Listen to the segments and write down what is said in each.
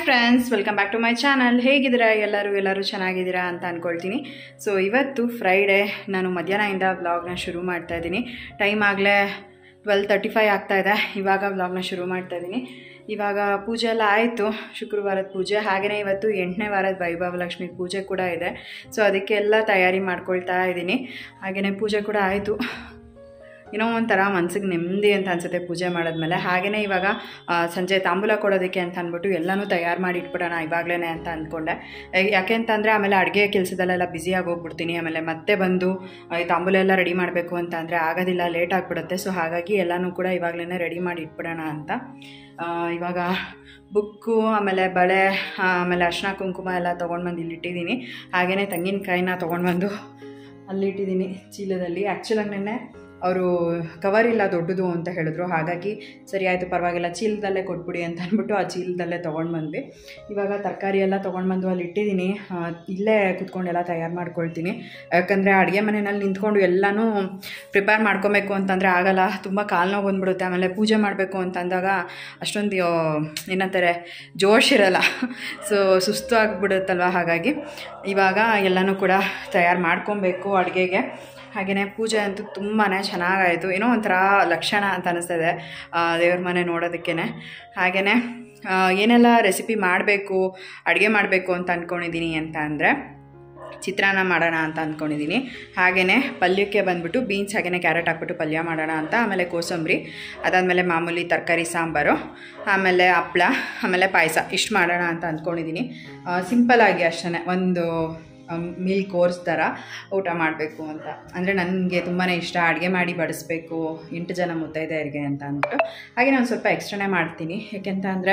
Friends welcome back to my channel ಹೇಗಿದ್ದೀರಾ ಎಲ್ಲರೂ ಎಲ್ಲರೂ ಚೆನ್ನಾಗಿದ್ದೀರಾ ಅಂತ ಅಂದ್ಕೊಳ್ತೀನಿ ಸೊ ಇವತ್ತು ಫ್ರೈಡೇ ನಾನು ಮಧ್ಯಾಹ್ನದಿಂದ ವ್ಲಾಗ್ನ ಶುರು ಮಾಡ್ತಾ ಇದ್ದೀನಿ ಟೈಮ್ ಆಗಲೇ ಟ್ವೆಲ್ ತರ್ಟಿ ಫೈವ್ ಆಗ್ತಾಯಿದೆ ಇವಾಗ ವ್ಲಾಗ್ನ ಶುರು ಮಾಡ್ತಾ ಇದ್ದೀನಿ ಇವಾಗ ಪೂಜೆ ಎಲ್ಲ ಆಯಿತು ಶುಕ್ರವಾರದ ಪೂಜೆ ಹಾಗೆಯೇ ಇವತ್ತು ಎಂಟನೇ ವಾರದ ವೈಭವ ಲಕ್ಷ್ಮಿ ಪೂಜೆ ಕೂಡ ಇದೆ ಸೊ ಅದಕ್ಕೆಲ್ಲ ತಯಾರಿ ಮಾಡ್ಕೊಳ್ತಾ ಇದ್ದೀನಿ ಹಾಗೆಯೇ ಪೂಜೆ ಕೂಡ ಆಯಿತು ಏನೋ ಒಂಥರ ಮನ್ಸಿಗೆ ನೆಮ್ಮದಿ ಅಂತ ಅನಿಸುತ್ತೆ ಪೂಜೆ ಮಾಡಿದ್ಮೇಲೆ ಹಾಗೆಯೇ ಇವಾಗ ಆ, ಸಂಜೆ ತಾಂಬೂಲ ಕೊಡೋದಕ್ಕೆ ಅಂತ ಅಂದ್ಬಿಟ್ಟು ಎಲ್ಲನೂ ತಯಾರು ಮಾಡಿ ಇಟ್ಬಿಡೋಣ ಇವಾಗಲೇ ಅಂತ ಅಂದ್ಕೊಂಡೆ ಏ- ಯಾಕೆ ಅಂತಂದರೆ ಆಮೇಲೆ ಅಡುಗೆ ಕೆಲಸದಲ್ಲೆಲ್ಲ ಬ್ಯುಸಿಯಾಗಿ ಹೋಗ್ಬಿಡ್ತೀನಿ ಆಮೇಲೆ ಮತ್ತೆ ಬಂದು ಆ, ಈ ತಾಂಬೂಲ ಎಲ್ಲ ರೆಡಿ ಮಾಡಬೇಕು ಅಂತ ಅಂದರೆ ಆಗೋದಿಲ್ಲ ಲೇಟ್ ಆಗಿಬಿಡುತ್ತೆ ಸೊ ಹಾಗಾಗಿ ಎಲ್ಲನೂ ಕೂಡ ಇವಾಗಲೇ ರೆಡಿ ಮಾಡಿ ಇಟ್ಬಿಡೋಣ ಅಂತ ಆ, ಇವಾಗ ಬುಕ್ಕು ಆಮೇಲೆ ಬಳೆ ಆ, ಆಮೇಲೆ ಅರ್ಶಿನ ಕುಂಕುಮ ಎಲ್ಲ ತೊಗೊಂಡು ಬಂದು ಇಲ್ಲಿ ಇಟ್ಟಿದ್ದೀನಿ ಹಾಗೆಯೇ ತೆಂಗಿನಕಾಯಿನ ತೊಗೊಂಡು ಬಂದು ಅಲ್ಲಿಟ್ಟಿದ್ದೀನಿ ಚೀಲದಲ್ಲಿ ಆ್ಯಕ್ಚುಲಾಗಿ ನೆನ್ನೆ ಅವರು ಕವರ್ ಇಲ್ಲ ದೊಡ್ಡದು ಅಂತ ಹೇಳಿದ್ರು ಹಾಗಾಗಿ ಸರಿ ಆಯಿತು ಪರವಾಗಿಲ್ಲ ಚೀಲದಲ್ಲೇ ಕೊಟ್ಬಿಡಿ ಅಂತ ಅಂದ್ಬಿಟ್ಟು ಆ ಚೀಲದಲ್ಲೇ ತೊಗೊಂಡು ಬಂದ್ವಿ ಇವಾಗ ತರಕಾರಿ ಎಲ್ಲ ತೊಗೊಂಡು ಬಂದು ಅಲ್ಲಿ ಇಟ್ಟಿದ್ದೀನಿ ಆ, ಇಲ್ಲೇ ಕುತ್ಕೊಂಡೆಲ್ಲ ತಯಾರು ಮಾಡ್ಕೊಳ್ತೀನಿ ಯಾಕಂದರೆ ಅಡುಗೆ ಮನೆಯಲ್ಲಿ ನಿಂತ್ಕೊಂಡು ಎಲ್ಲನೂ ಪ್ರಿಪೇರ್ ಮಾಡ್ಕೊಬೇಕು ಅಂತಂದರೆ ಆಗಲ್ಲ ತುಂಬ ಕಾಲು ನೋವು ಬಂದ್ಬಿಡುತ್ತೆ ಆಮೇಲೆ ಪೂಜೆ ಮಾಡಬೇಕು ಅಂತಂದಾಗ ಅಷ್ಟೊಂದು ಆ, ಏನಂತಾರೆ ಜೋಶ್ ಇರಲ್ಲ ಸೊ ಸುಸ್ತು ಆಗಿಬಿಡುತ್ತಲ್ವ ಹಾಗಾಗಿ ಇವಾಗ ಎಲ್ಲನೂ ಕೂಡ ತಯಾರು ಮಾಡ್ಕೊಬೇಕು ಅಡುಗೆಗೆ ಹಾಗೆಯೇ ಪೂಜೆ ಅಂತೂ ತುಂಬಾ ಚೆನ್ನಾಗಾಯಿತು ಏನೋ ಒಂಥರ ಲಕ್ಷಣ ಅಂತ ಅನಿಸ್ತದೆ ದೇವ್ರ ಮನೆ ನೋಡೋದಕ್ಕೇ ಹಾಗೆಯೇ ಏನೆಲ್ಲ ರೆಸಿಪಿ ಮಾಡಬೇಕು ಅಡುಗೆ ಮಾಡಬೇಕು ಅಂತ ಅಂದ್ಕೊಂಡಿದ್ದೀನಿ ಅಂತ ಅಂದರೆ ಚಿತ್ರಾನ್ನ ಮಾಡೋಣ ಅಂತ ಅಂದ್ಕೊಂಡಿದ್ದೀನಿ ಹಾಗೆಯೇ ಪಲ್ಯಕ್ಕೆ ಬಂದ್ಬಿಟ್ಟು ಬೀನ್ಸ್ ಹಾಗೆಯೇ ಕ್ಯಾರೆಟ್ ಹಾಕ್ಬಿಟ್ಟು ಪಲ್ಯ ಮಾಡೋಣ ಅಂತ ಆಮೇಲೆ ಕೋಸಂಬರಿ ಅದಾದಮೇಲೆ ಮಾಮೂಲಿ ತರಕಾರಿ ಸಾಂಬಾರು ಆಮೇಲೆ ಹಪ್ಳ ಆಮೇಲೆ ಪಾಯಸ ಇಷ್ಟು ಮಾಡೋಣ ಅಂತ ಅಂದ್ಕೊಂಡಿದ್ದೀನಿ ಸಿಂಪಲ್ಲಾಗಿ ಅಷ್ಟೇ ಒಂದು ಮೀಲ್ ಕೋರ್ಸ್ ಥರ ಊಟ ಮಾಡಬೇಕು ಅಂತ ಅಂದರೆ ನನಗೆ ತುಂಬಾ ಇಷ್ಟ ಅಡುಗೆ ಮಾಡಿ ಬಡಿಸ್ಬೇಕು ಎಂಟು ಜನ ಮುತ್ತೈದೆಯರಿಗೆ ಅಂತ ಅಂದ್ಬಿಟ್ಟು ಹಾಗೆ ನಾನು ಸ್ವಲ್ಪ ಎಕ್ಸ್ಟ್ರಾನೇ ಮಾಡ್ತೀನಿ ಯಾಕೆಂತ ಅಂದರೆ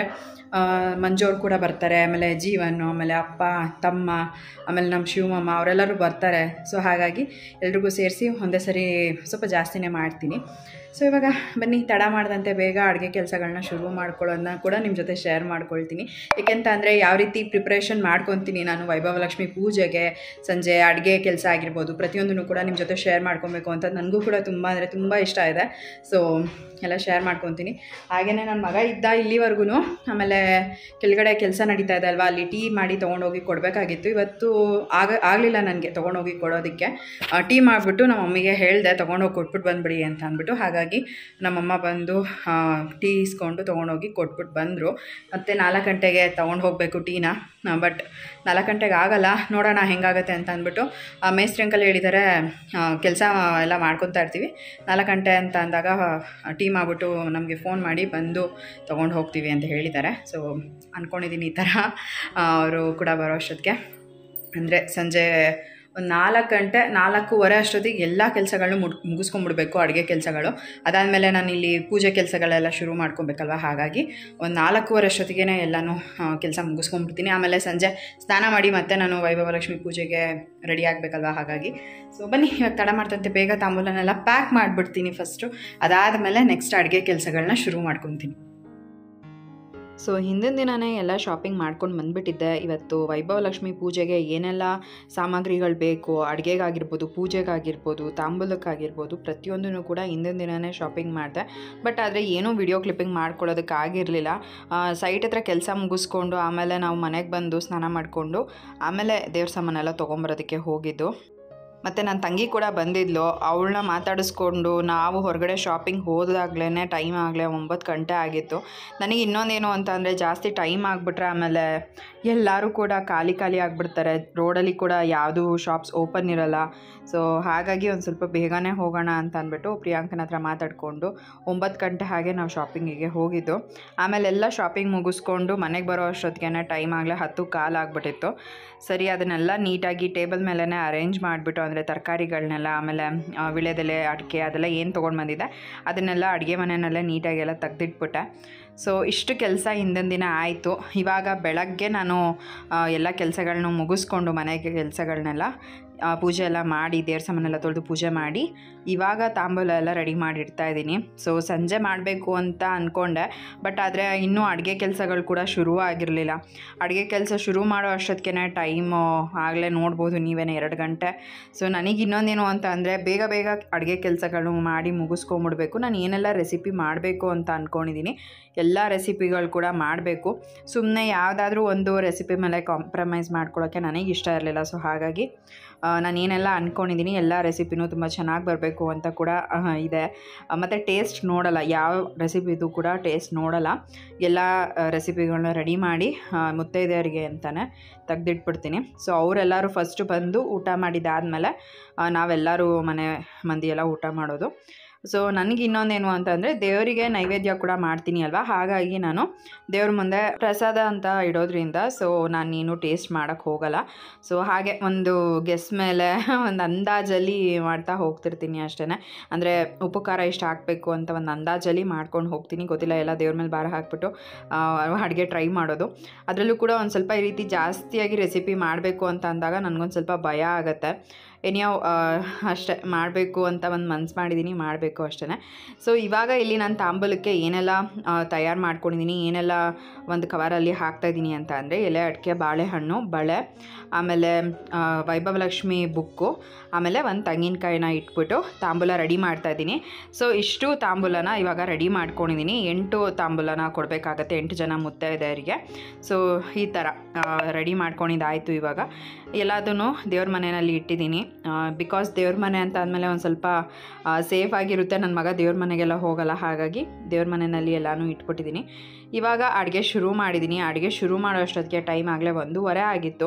ಮಂಜೋರು ಕೂಡ ಬರ್ತಾರೆ ಆಮೇಲೆ ಜೀವನು ಆಮೇಲೆ ಅಪ್ಪ ತಮ್ಮ ಆಮೇಲೆ ನಮ್ಮ ಶಿವಮಮ್ಮ ಅವರೆಲ್ಲರೂ ಬರ್ತಾರೆ ಸೊ ಹಾಗಾಗಿ ಎಲ್ರಿಗೂ ಸೇರಿಸಿ ಒಂದೇ ಸರಿ ಸ್ವಲ್ಪ ಜಾಸ್ತಿನೇ ಮಾಡ್ತೀನಿ ಸೊ ಇವಾಗ ಬನ್ನಿ ತಡ ಮಾಡದಂತೆ ಬೇಗ ಅಡುಗೆ ಕೆಲಸಗಳನ್ನ ಶುರು ಮಾಡ್ಕೊಳ್ಳೋದನ್ನ ಕೂಡ ನಿಮ್ಮ ಜೊತೆ ಶೇರ್ ಮಾಡ್ಕೊಳ್ತೀನಿ ಏಕೆಂತ ಅಂದರೆ ಯಾವ ರೀತಿ ಪ್ರಿಪ್ರೇಷನ್ ಮಾಡ್ಕೊತೀನಿ ನಾನು ವೈಭವ ಲಕ್ಷ್ಮಿ ಪೂಜೆಗೆ ಸಂಜೆ ಅಡುಗೆ ಕೆಲಸ ಆಗಿರ್ಬೋದು ಪ್ರತಿಯೊಂದನ್ನು ಕೂಡ ನಿಮ್ಮ ಜೊತೆ ಶೇರ್ ಮಾಡ್ಕೊಬೇಕು ಅಂತ ನನಗೂ ಕೂಡ ತುಂಬ ಅಂದರೆ ತುಂಬ ಇಷ್ಟ ಇದೆ ಸೊ ಎಲ್ಲ ಶೇರ್ ಮಾಡ್ಕೊತೀನಿ ಹಾಗೆಯೇ ನನ್ನ ಮಗ ಇದ್ದ ಇಲ್ಲಿವರೆಗೂ ಆಮೇಲೆ ಕೆಳಗಡೆ ಕೆಲಸ ನಡೀತಾ ಇದೆ ಅಲ್ವಾ ಅಲ್ಲಿ ಟೀ ಮಾಡಿ ತೊಗೊಂಡೋಗಿ ಕೊಡಬೇಕಾಗಿತ್ತು ಇವತ್ತು ಆಗ ಆಗಲಿಲ್ಲ ನನಗೆ ತೊಗೊಂಡೋಗಿ ಕೊಡೋದಕ್ಕೆ ಆ, ಟೀ ಮಾಡಿಬಿಟ್ಟು ನಮ್ಮ ಮಮ್ಮಿಗೆ ಹೇಳಿದೆ ತೊಗೊಂಡೋಗಿ ಕೊಟ್ಬಿಟ್ಟು ಬಂದ್ಬಿಡಿ ಅಂತ ಅಂದ್ಬಿಟ್ಟು ಹಾಗಾಗಿ ನಮ್ಮಮ್ಮ ಬಂದು ಆ, ಟೀ ಇಸ್ಕೊಂಡು ತೊಗೊಂಡೋಗಿ ಕೊಟ್ಬಿಟ್ಟು ಬಂದರು ಮತ್ತು ನಾಲ್ಕು ಗಂಟೆಗೆ ತೊಗೊಂಡು ಹೋಗಬೇಕು ಟೀನ ಬಟ್ ನಾಲ್ಕು ಗಂಟೆಗೆ ಆಗಲ್ಲ ನೋಡೋಣ ಹೆಂಗಾಗುತ್ತೆ ಅಂತ ಅಂದ್ಬಿಟ್ಟು ಆ ಮೇಸ್ತ್ರಿ ಅಂಕಲ್ ಹೇಳಿದ್ದಾರೆ ಕೆಲಸ ಎಲ್ಲ ಮಾಡ್ಕೊತಾ ಇರ್ತೀವಿ ನಾಲ್ಕು ಗಂಟೆ ಅಂತ ಅಂದಾಗ ಟೀ ಮಾಡಿಬಿಟ್ಟು ನಮಗೆ ಫೋನ್ ಮಾಡಿ ಬಂದು ತೊಗೊಂಡು ಹೋಗ್ತೀವಿ ಅಂತ ಹೇಳಿದ್ದಾರೆ ಸೊ ಅಂದ್ಕೊಂಡಿದ್ದೀನಿ ಈ ಥರ ಅವರು ಕೂಡ ಬರೋ ಅಷ್ಟೊತ್ತಿಗೆ ಅಂದರೆ ಸಂಜೆ ಒಂದು ನಾಲ್ಕು ಗಂಟೆ ನಾಲ್ಕೂವರೆ ಅಷ್ಟೊತ್ತಿಗೆ ಎಲ್ಲ ಕೆಲಸಗಳನ್ನು ಮುಡ್ ಮುಗಿಸ್ಕೊಂಡ್ಬಿಡ್ಬೇಕು ಅಡುಗೆ ಕೆಲಸಗಳು ಅದಾದಮೇಲೆ ನಾನು ಇಲ್ಲಿ ಪೂಜೆ ಕೆಲಸಗಳೆಲ್ಲ ಶುರು ಮಾಡ್ಕೊಬೇಕಲ್ವ ಹಾಗಾಗಿ ಒಂದು ನಾಲ್ಕೂವರೆ ಅಷ್ಟೊತ್ತಿಗೆ ಎಲ್ಲನೂ ಕೆಲಸ ಮುಗಿಸ್ಕೊಂಡ್ಬಿಡ್ತೀನಿ ಆಮೇಲೆ ಸಂಜೆ ಸ್ನಾನ ಮಾಡಿ ಮತ್ತೆ ನಾನು ವೈಭವಲಕ್ಷ್ಮಿ ಪೂಜೆಗೆ ರೆಡಿ ಆಗಬೇಕಲ್ವ ಹಾಗಾಗಿ ಸೊ ಬನ್ನಿ ಇವಾಗ ತಡ ಮಾಡ್ತಂತೆ ಬೇಗ ತಾಂಬೂಲನೆಲ್ಲ ಪ್ಯಾಕ್ ಮಾಡಿಬಿಡ್ತೀನಿ ಫಸ್ಟು ಅದಾದಮೇಲೆ ನೆಕ್ಸ್ಟ್ ಅಡುಗೆ ಕೆಲಸಗಳನ್ನ ಶುರು ಮಾಡ್ಕೊತೀನಿ ಸೊ ಹಿಂದಿನ ದಿನವೇ ಎಲ್ಲ ಶಾಪಿಂಗ್ ಮಾಡ್ಕೊಂಡು ಬಂದುಬಿಟ್ಟಿದ್ದೆ ಇವತ್ತು ವೈಭವ ಲಕ್ಷ್ಮಿ ಪೂಜೆಗೆ ಏನೆಲ್ಲ ಸಾಮಗ್ರಿಗಳು ಬೇಕು ಅಡುಗೆಗಾಗಿರ್ಬೋದು ಪೂಜೆಗಾಗಿರ್ಬೋದು ತಾಂಬೂಲಕ್ಕಾಗಿರ್ಬೋದು ಪ್ರತಿಯೊಂದನ್ನು ಕೂಡ ಹಿಂದಿನ ದಿನವೇ ಶಾಪಿಂಗ್ ಮಾಡಿದೆ ಬಟ್ ಆದರೆ ಏನೂ ವಿಡಿಯೋ ಕ್ಲಿಪ್ಪಿಂಗ್ ಮಾಡ್ಕೊಳ್ಳೋದಕ್ಕಾಗಿರಲಿಲ್ಲ ಸೈಟ್ ಹತ್ರ ಕೆಲಸ ಮುಗಿಸ್ಕೊಂಡು ಆಮೇಲೆ ನಾವು ಮನೆಗೆ ಬಂದು ಸ್ನಾನ ಮಾಡಿಕೊಂಡು ಆಮೇಲೆ ದೇವ್ರ ಸಾಮಾನೆಲ್ಲ ತೊಗೊಂಬರೋದಕ್ಕೆ ಹೋಗಿದ್ದು ಮತ್ತು ನನ್ನ ತಂಗಿ ಕೂಡ ಬಂದಿದ್ಲು ಅವಳನ್ನ ಮಾತಾಡಿಸ್ಕೊಂಡು ನಾವು ಹೊರಗಡೆ ಶಾಪಿಂಗ್ ಹೋದಾಗ್ಲೇ ಟೈಮ್ ಆಗಲೇ ಒಂಬತ್ತು ಗಂಟೆ ಆಗಿತ್ತು ನನಗೆ ಇನ್ನೊಂದೇನು ಅಂತ ಅಂದರೆ ಜಾಸ್ತಿ ಟೈಮ್ ಆಗಿಬಿಟ್ರೆ ಆಮೇಲೆ ಎಲ್ಲರೂ ಕೂಡ ಖಾಲಿ ಖಾಲಿ ಆಗಿಬಿಡ್ತಾರೆ ರೋಡಲ್ಲಿ ಕೂಡ ಯಾವುದು ಶಾಪ್ಸ್ ಓಪನ್ ಇರಲ್ಲ ಸೊ ಹಾಗಾಗಿ ಒಂದು ಸ್ವಲ್ಪ ಬೇಗನೆ ಹೋಗೋಣ ಅಂತ ಅಂದ್ಬಿಟ್ಟು ಪ್ರಿಯಾಂಕನ ಹತ್ರ ಮಾತಾಡಿಕೊಂಡು ಒಂಬತ್ತು ಗಂಟೆ ಹಾಗೆ ನಾವು ಶಾಪಿಂಗಿಗೆ ಹೋಗಿದ್ದು ಆಮೇಲೆ ಎಲ್ಲ ಶಾಪಿಂಗ್ ಮುಗಿಸ್ಕೊಂಡು ಮನೆಗೆ ಬರೋ ಅಷ್ಟೊತ್ತಿಗೆ ಟೈಮ್ ಆಗಲೇ ಹತ್ತು ಕಾಲು ಆಗಿಬಿಟ್ಟಿತ್ತು ಸರಿ ಅದನ್ನೆಲ್ಲ ನೀಟಾಗಿ ಟೇಬಲ್ ಮೇಲೇ ಅರೇಂಜ್ ಮಾಡಿಬಿಟ್ಟು ಅಂದರೆ ತರಕಾರಿಗಳನ್ನೆಲ್ಲ ಆಮೇಲೆ ಆ, ವಿಳೆದೆಲೆ ಅಡಿಕೆ ಅದೆಲ್ಲ ಏನು ತೊಗೊಂಡು ಬಂದಿದ್ದೆ ಅದನ್ನೆಲ್ಲ ಅಡುಗೆ ಮನೆಯಲ್ಲೇ ನೀಟಾಗೆಲ್ಲ ತೆಗ್ದಿಟ್ಬಿಟ್ಟೆ ಸೊ ಇಷ್ಟು ಕೆಲಸ ಹಿಂದಿನ ದಿನ ಆಯಿತು ಇವಾಗ ಬೆಳಗ್ಗೆ ನಾನು ಆ, ಎಲ್ಲ ಕೆಲಸಗಳನ್ನ ಮುಗಿಸ್ಕೊಂಡು ಮನೆಗೆ ಕೆಲಸಗಳನ್ನೆಲ್ಲ ಆ, ಪೂಜೆ ಎಲ್ಲ ಮಾಡಿ ದೇವ್ರ ಸಾಮಾನೆಲ್ಲ ತೊಳೆದು ಪೂಜೆ ಮಾಡಿ ಇವಾಗ ತಾಂಬೂಲ ಎಲ್ಲ ರೆಡಿ ಮಾಡಿ ಇಡ್ತಾ ಇದ್ದೀನಿ ಸೊ ಸಂಜೆ ಮಾಡಬೇಕು ಅಂತ ಅಂದ್ಕೊಂಡೆ ಬಟ್ ಆದರೆ ಇನ್ನೂ ಅಡುಗೆ ಕೆಲಸಗಳು ಕೂಡ ಶುರು ಆಗಿರಲಿಲ್ಲ ಅಡುಗೆ ಕೆಲಸ ಶುರು ಮಾಡೋ ಅಷ್ಟೊತ್ತಿಗೆ ಟೈಮು ಆಗಲೇ ನೋಡ್ಬೋದು ನೀವೇನೆ ಎರಡು ಗಂಟೆ ಸೊ ನನಗೆ ಇನ್ನೊಂದೇನು ಅಂತ ಅಂದರೆ ಬೇಗ ಬೇಗ ಅಡುಗೆ ಕೆಲಸಗಳು ಮಾಡಿ ಮುಗಿಸ್ಕೊಂಬಿಡ್ಬೇಕು ನಾನು ಏನೆಲ್ಲ ರೆಸಿಪಿ ಮಾಡಬೇಕು ಅಂತ ಅಂದ್ಕೊಂಡಿದ್ದೀನಿ ಎಲ್ಲ ರೆಸಿಪಿಗಳು ಕೂಡ ಮಾಡಬೇಕು ಸುಮ್ಮನೆ ಯಾವುದಾದ್ರೂ ಒಂದು ರೆಸಿಪಿ ಮೇಲೆ ಕಾಂಪ್ರಮೈಸ್ ಮಾಡ್ಕೊಳ್ಳೋಕ್ಕೆ ನನಗೆ ಇಷ್ಟ ಇರಲಿಲ್ಲ ಸೊ ಹಾಗಾಗಿ ನಾನು ಏನೆಲ್ಲ ಅಂದ್ಕೊಂಡಿದ್ದೀನಿ ಎಲ್ಲ ರೆಸಿಪಿನೂ ತುಂಬ ಚೆನ್ನಾಗಿ ಬರಬೇಕು ಅಂತ ಕೂಡ ಆ, ಇದೆ ಮತ್ತು ಟೇಸ್ಟ್ ನೋಡಲ್ಲ ಯಾವ ರೆಸಿಪಿದು ಕೂಡ ಟೇಸ್ಟ್ ನೋಡಲ್ಲ ಎಲ್ಲ ರೆಸಿಪಿಗಳನ್ನ ರೆಡಿ ಮಾಡಿ ಆ, ಮುತ್ತೈದೆಯರಿಗೆ ಅಂತಲೇ ತೆಗ್ದಿಟ್ಬಿಡ್ತೀನಿ ಸೊ ಅವರೆಲ್ಲರೂ ಫಸ್ಟು ಬಂದು ಊಟ ಮಾಡಿದ್ದಾದಮೇಲೆ ನಾವೆಲ್ಲರೂ ಮನೆ ಮಂದಿ ಎಲ್ಲ ಊಟ ಮಾಡೋದು ಸೊ ನನಗೆ ಇನ್ನೊಂದೇನು ಅಂತಂದರೆ ದೇವರಿಗೆ ನೈವೇದ್ಯ ಕೂಡ ಮಾಡ್ತೀನಿ ಅಲ್ವಾ ಹಾಗಾಗಿ ನಾನು ದೇವ್ರ ಮುಂದೆ ಪ್ರಸಾದ ಅಂತ ಇಡೋದ್ರಿಂದ ಸೊ ನಾನು ನೀನು ಟೇಸ್ಟ್ ಮಾಡೋಕ್ಕೆ ಹೋಗಲ್ಲ ಸೊ ಹಾಗೆ ಒಂದು ಗೆಸ್ ಮೇಲೆ ಒಂದು ಅಂದಾಜಲ್ಲಿ ಮಾಡ್ತಾ ಹೋಗ್ತಿರ್ತೀನಿ ಅಷ್ಟೇ ಅಂದರೆ ಉಪ್ಪು ಖಾರ ಇಷ್ಟು ಹಾಕಬೇಕು ಅಂತ ಒಂದು ಅಂದಾಜಲ್ಲಿ ಮಾಡ್ಕೊಂಡು ಹೋಗ್ತೀನಿ ಗೊತ್ತಿಲ್ಲ ಎಲ್ಲ ದೇವ್ರ ಮೇಲೆ ಭಾರ ಹಾಕ್ಬಿಟ್ಟು ಅಡುಗೆ ಟ್ರೈ ಮಾಡೋದು ಅದರಲ್ಲೂ ಕೂಡ ಒಂದು ಸ್ವಲ್ಪ ಈ ರೀತಿ ಜಾಸ್ತಿಯಾಗಿ ರೆಸಿಪಿ ಮಾಡಬೇಕು ಅಂತ ಅಂದಾಗ ನನಗೊಂದು ಸ್ವಲ್ಪ ಭಯ ಆಗುತ್ತೆ ಎನಿಯಾವ್ ಅಷ್ಟೇ ಮಾಡಬೇಕು ಅಂತ ಒಂದು ಮನ್ಸು ಮಾಡಿದ್ದೀನಿ ಮಾಡಬೇಕು ಅಷ್ಟೇ ಸೊ ಇವಾಗ ಇಲ್ಲಿ ನಾನು ತಾಂಬೂಲಕ್ಕೆ ಏನೆಲ್ಲ ತಯಾರು ಮಾಡ್ಕೊಂಡಿದ್ದೀನಿ ಏನೆಲ್ಲ ಒಂದು ಕವರಲ್ಲಿ ಹಾಕ್ತಾಯಿದ್ದೀನಿ ಅಂತ ಅಂದರೆ ಎಲೆ ಅಡಿಕೆ ಬಾಳೆಹಣ್ಣು ಬಳೆ ಆಮೇಲೆ ಆ, ವೈಭವಲಕ್ಷ್ಮಿ ಬುಕ್ಕು ಆಮೇಲೆ ಒಂದು ತೆಂಗಿನಕಾಯಿನ ಇಟ್ಬಿಟ್ಟು ತಾಂಬೂಲ ರೆಡಿ ಮಾಡ್ತಾಯಿದ್ದೀನಿ ಸೊ ಇಷ್ಟು ತಾಂಬೂಲನ ಇವಾಗ ರೆಡಿ ಮಾಡ್ಕೊಂಡಿದ್ದೀನಿ ಎಂಟು ತಾಂಬೂಲನ ಕೊಡಬೇಕಾಗತ್ತೆ ಎಂಟು ಜನ ಮುತ್ತೈದೆಯರಿಗೆ ಸೊ ಈ ಥರ ರೆಡಿ ಮಾಡ್ಕೊಂಡಿದ್ದಾಯಿತು ಇವಾಗ ಎಲ್ಲದನ್ನು ದೇವ್ರ ಮನೆಯಲ್ಲಿ ಇಟ್ಟಿದ್ದೀನಿ ಬಿಕಾಸ್ ದೇವ್ರ ಮನೆ ಅಂತ ಆದಮೇಲೆ ಒಂದು ಸ್ವಲ್ಪ ಸೇಫ್ ಆಗಿರುತ್ತೆ ನನ್ನ ಮಗ ದೇವ್ರ ಮನೆಗೆಲ್ಲ ಹೋಗಲ್ಲ ಹಾಗಾಗಿ ದೇವ್ರ ಮನೆಯಲ್ಲಿ ಎಲ್ಲನೂ ಇಟ್ಬಿಟ್ಟಿದ್ದೀನಿ ಇವಾಗ ಅಡುಗೆ ಶುರು ಮಾಡಿದ್ದೀನಿ ಅಡುಗೆ ಶುರು ಮಾಡೋ ಅಷ್ಟೊತ್ತಿಗೆ ಟೈಮ್ ಆಗಲೇ ಒಂದೂವರೆ ಆಗಿತ್ತು